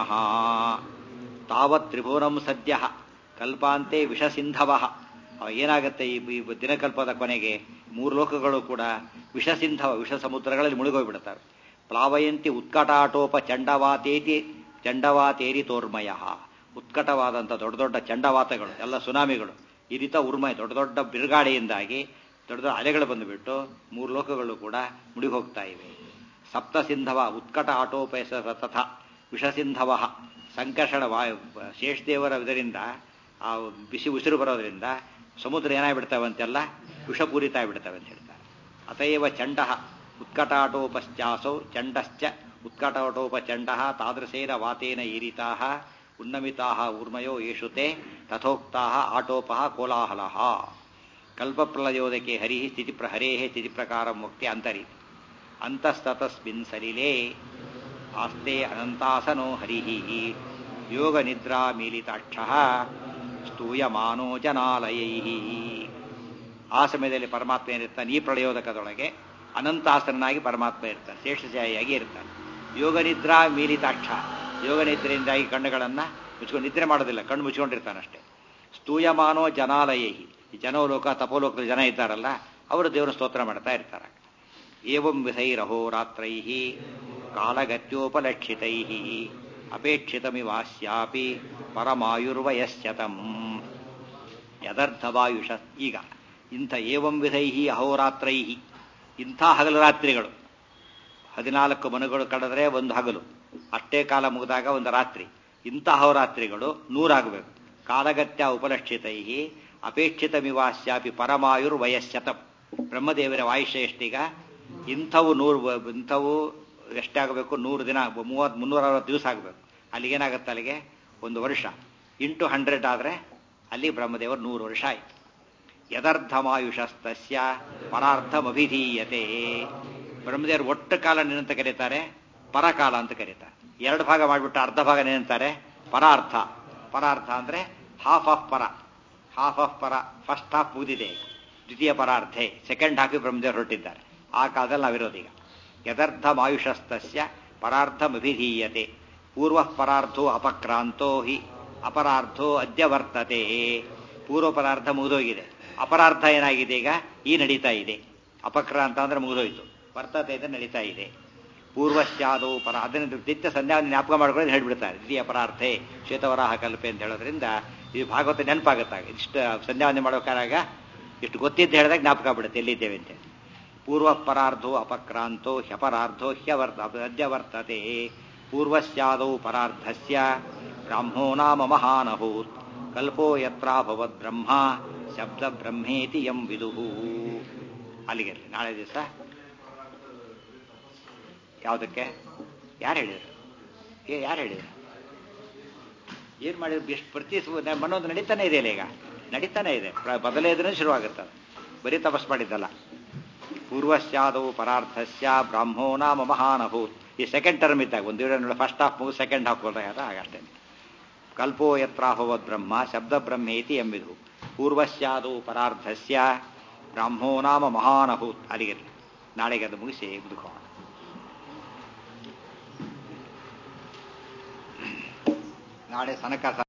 ತಾವತ್ ತ್ರಿಭುವನಂ ಸದ್ಯ ಕಲ್ಪಾಂತೆ ವಿಷಸಿಂಧವ ಏನಾಗುತ್ತೆ ಈ ದಿನಕಲ್ಪದ ಕೊನೆಗೆ ಮೂರು ಲೋಕಗಳು ಕೂಡ ವಿಷಸಿಂಧವ ವಿಷ ಸಮುದ್ರಗಳಲ್ಲಿ ಮುಳುಗೋಗ್ಬಿಡ್ತವೆ ಪ್ಲಾವಯಂತಿ ಉತ್ಕಟಾಟೋಪ ಚಂಡವಾತೇತಿ ಚಂಡವಾತೇರಿ ತೋರ್ಮಯ ಉತ್ಕಟವಾದಂಥ ದೊಡ್ಡ ದೊಡ್ಡ ಚಂಡವಾತಗಳು ಎಲ್ಲ ಸುನಾಮಿಗಳು ಈ ರೀತ ಉರ್ಮಯ ದೊಡ್ಡ ದೊಡ್ಡ ಬಿರುಗಾಳಿಯಿಂದಾಗಿ ದೊಡ್ಡ ದೊಡ್ಡ ಅಲೆಗಳು ಬಂದುಬಿಟ್ಟು ಮೂರು ಲೋಕಗಳು ಕೂಡ ಮುಳುಗೋಗ್ತಾ ಇವೆ ಸಪ್ತಸಿಂಧವ ಉತ್ಕಟ ಆಟೋಪಯಸ ತಥ ವಿಷಸಿಂಧವ ಸಂಕರ್ಷಣ ವಾಯು ಶೇಷದೇವರ ಇದರಿಂದ ಆ ಬಿಸಿ ಉಸಿರು ಬರೋದ್ರಿಂದ ಸಮುದ್ರ ಏನಾಗ್ಬಿಡ್ತಾವಂತೆಲ್ಲ ವಿಷಪೂರಿತ ಆಗಿಬಿಡ್ತವೆ ಅಂತ ಹೇಳ್ತಾರೆ ಅತಯವ ಚಂಡ ಉತ್ಕಟಾಟೋಪಶ್ಚಾಸೌ ಚಂಡಶ್ಚ ಉತ್ಕಟಾಟೋಪಚಂಡ ತಾದೃಶೇನ ವಾತೇನ ಈರಿತಾ ಉನ್ನಮಿತಾ ಊರ್ಮಯೋ ಯೇಷುತೆ ತಥೋಕ್ತಾ ಆಟೋಪ ಕೋಲಾಹಲ ಕಲ್ಪಪ್ರಲಯೋದಕ್ಕೆ ಹರಿ ಸ್ಥಿತಿ ಹರೇ ಸ್ಥಿತಿ ಪ್ರಕಾರ ಮುಕ್ತಿ ಅಂತರಿ ಅಂತಸ್ತತಸ್ಮಿನ್ ಸಲಿಲೆ ಆಸ್ತೆ ಅನಂತಾಸನೋ ಹರಿ ಯೋಗ ನಿದ್ರಾ ಮೀಲಿತಾಕ್ಷ ಸ್ತೂಯಮಾನೋ ಜನಾಲಯೈ ಆ ಸಮಯದಲ್ಲಿ ಪರಮಾತ್ಮ ಏನಿರ್ತಾನೆ ಈ ಪ್ರಳಯೋದಕದೊಳಗೆ ಅನಂತಾಸನಾಗಿ ಪರಮಾತ್ಮ ಇರ್ತಾನೆ ಶೇಷಶಾಹಿಯಾಗಿ ಇರ್ತಾನೆ ಯೋಗ ನಿದ್ರಾ ಮೀಲಿತಾಕ್ಷ ಯೋಗ ನಿದ್ರೆಯಿಂದಾಗಿ ಕಣ್ಣುಗಳನ್ನು ಮುಚ್ಕೊಂಡು ನಿದ್ರೆ ಮಾಡೋದಿಲ್ಲ ಕಣ್ಣು ಮುಚ್ಕೊಂಡಿರ್ತಾನಷ್ಟೇ ಸ್ತೂಯಮಾನೋ ಜನಾಲಯೈ ಈ ಜನೋಲೋಕ ತಪೋಲೋಕದ ಜನ ಇದ್ದಾರಲ್ಲ ಅವರು ದೇವರ ಸ್ತೋತ್ರ ಮಾಡ್ತಾ ಇರ್ತಾರೆ ಏವಂ ವಿಧೈರಹೋರಾತ್ರೈ ಕಾಲಗತ್ಯೋಪಲಕ್ಷಿತೈ ಅಪೇಕ್ಷಿತಮಿವಾಸ್ಯಾಪಿ ಪರಮಾಯುರ್ವಯಸ್ಯತಂ ಯದರ್ಥವಾಯುಷ ಈಗ ಇಂಥ ಏವಂ ವಿಧೈ ಅಹೋರಾತ್ರೈ ಇಂಥ ಹಗಲು ರಾತ್ರಿಗಳು ಹದಿನಾಲ್ಕು ಮನುಗಳು ಕಳೆದ್ರೆ ಒಂದು ಹಗಲು ಅಷ್ಟೇ ಕಾಲ ಮುಗಿದಾಗ ಒಂದು ರಾತ್ರಿ ಇಂಥ ಅಹೋರಾತ್ರಿಗಳು ನೂರಾಗಬೇಕು ಕಾಲಗತ್ಯ ಉಪಲಕ್ಷಿತೈ ಅಪೇಕ್ಷಿತಮಿವಾಸ್ಯಾಪಿ ಪರಮಾಯುರ್ ವಯಸ್ಸತಂ ಬ್ರಹ್ಮದೇವರ ಆಯುಷ್ಯ ಎಷ್ಟೀಗ ಇಂಥವು ನೂರು ಇಂಥವು ಎಷ್ಟಾಗಬೇಕು ನೂರು ದಿನ ಮೂವತ್ತು ಮುನ್ನೂರ ಅರವತ್ತು ದಿವಸ ಆಗಬೇಕು ಅಲ್ಲಿಗೇನಾಗುತ್ತೆ ಅಲ್ಲಿಗೆ ಒಂದು ವರ್ಷ ಇಂಟು ಹಂಡ್ರೆಡ್ ಆದರೆ ಅಲ್ಲಿ ಬ್ರಹ್ಮದೇವರು ನೂರು ವರ್ಷ ಆಯಿತು ಯದರ್ಧಮಾಯುಷಸ್ತಸ್ಯ ಪರಾರ್ಧಮಭಿಧೀಯತೆ ಬ್ರಹ್ಮದೇವರು ಒಟ್ಟು ಕಾಲ ಏನಂತ ಕರೀತಾರೆ ಪರಕಾಲ ಅಂತ ಕರೀತಾರೆ ಎರಡು ಭಾಗ ಮಾಡಿಬಿಟ್ಟು ಅರ್ಧ ಭಾಗ ಏನಂತಾರೆ ಪರಾರ್ಥ ಪರಾರ್ಥ ಅಂದರೆ ಹಾಫ್ ಆಫ್ ಪರ ಹಾಫ್ ಆಫ್ ಪರ ಫಸ್ಟ್ ಹಾಫ್ ಮುಗಿದಿದೆ ದ್ವಿತೀಯ ಪರಾರ್ಧೆ ಸೆಕೆಂಡ್ ಹಾಫಿ ಬ್ರಹ್ಮದೇವರು ಹೊರಟಿದ್ದಾರೆ ಆ ಕಾಲದಲ್ಲಿ ನಾವಿರೋದೀಗ ಯದರ್ಥಮಾಯುಷಸ್ತಸ್ಯ ಪರಾರ್ಧಮಭಿಧೀಯತೆ ಪೂರ್ವ ಪರಾರ್ಧೋ ಅಪಕ್ರಾಂತೋ ಹಿ ಅಪರಾರ್ಧೋ ಅದ್ಯ ವರ್ತತೆ ಪೂರ್ವ ಪರಾರ್ಧ ಮುಗಿದೋಗಿದೆ ಅಪರಾರ್ಧ ಏನಾಗಿದೆ ಈಗ ಈ ನಡೀತಾ ಇದೆ ಅಪಕ್ರಾಂತ ಅಂದ್ರೆ ಮುಗಿದೋಯ್ತು ವರ್ತತೆ ಅಂದ್ರೆ ನಡೀತಾ ಇದೆ ಪೂರ್ವಶ್ಚಾದೋ ಪರ ಅದನ್ನು ನಿತ್ಯ ಸಂಧ್ಯಾವನ್ನು ಜ್ಞಾಪಕ ಮಾಡ್ಕೊಂಡು ಹೇಳ್ಬಿಡ್ತಾರೆ ದ್ವಿತೀಯ ಪರಾರ್ಥೆ ಶ್ವೇತವರಾಹ ಕಲ್ಪೆ ಅಂತ ಹೇಳೋದ್ರಿಂದ ಇದು ಭಾಗವತ ನೆನಪಾಗುತ್ತಾಗ ಇಷ್ಟು ಸಂಧ್ಯಾವಂದನೆ ಮಾಡೋಕ್ಕಾಗ ಇಷ್ಟು ಗೊತ್ತಿದ್ದು ಹೇಳಿದಾಗ ಜ್ಞಾಪಕ ಬಿಡುತ್ತೆ ಎಲ್ಲಿದ್ದೇವೆ ಅಂತ ಪೂರ್ವ ಪರಾರ್ಧೋ ಅಪಕ್ರಾಂತೋ ಹ್ಯಪರಾರ್ಧೋ ಹ್ಯವರ್ತ ಅದ್ಯವರ್ತತೆ ಪೂರ್ವಸ್ಯಾದೌ ಪರಾರ್ಧಸ್ಯ ಬ್ರಾಹ್ಮೋ ನಾಮ ಮಹಾನಭೂತ್ ಕಲ್ಪೋ ಯತ್ರಾಭವದ್ ಬ್ರಹ್ಮ ಶಬ್ದ ಬ್ರಹ್ಮೇತಿ ಎಂ ವಿದುಹು ಅಲ್ಲಿಗೆ ನಾಳೆ ದಿವಸ ಯಾವುದಕ್ಕೆ ಯಾರು ಹೇಳಿದ್ರು ಏ ಯಾರು ಹೇಳಿದ್ರು ಏನು ಮಾಡಿದ್ರು ಎಷ್ಟು ಪ್ರತಿ ಮನೋದು ನಡೀತಾನೆ ಇದೆ ಈಗ ನಡೀತಾನೆ ಇದೆ ಮೊದಲೇ ಇದ್ರೆ ಶುರುವಾಗುತ್ತೆ ಬರೀ ತಪಸ್ ಮಾಡಿದ್ದಲ್ಲ ಪೂರ್ವಸ್ಯಾದವು ಪರಾರ್ಥಸ್ಯ ಬ್ರಾಹ್ಮೋ ನಾಮ ಮಹಾನಭೂತ್ ಈ ಸೆಕೆಂಡ್ ಟರ್ಮ್ ಇದ್ದಾಗ ಒಂದು ವಿಡಿಯೋ ಫಸ್ಟ್ ಹಾಫ್ ಮುಗಿದು ಸೆಕೆಂಡ್ ಹಾಫ್ ಹೋದಾಗ ಹಾಗಷ್ಟೇ ಕಲ್ಪೋ ಯತ್ರಾಭವದ್ ಬ್ರಹ್ಮ ಶಬ್ದ ಬ್ರಹ್ಮೇತಿ ಎಂಬಿದು ಪೂರ್ವಸ್ಯಾದವು ಪರಾರ್ಧಸ್ಯ ಬ್ರಾಹ್ಮೋ ನಾಮ ಮಹಾನಭೂತ್ ಅಲ್ಲಿಗಿರಲಿ ನಾಳೆಗೆ ಅದು ಮುಗಿಸಿ ಮುದುಕೋಣ ನಾಳೆ ಸನಕ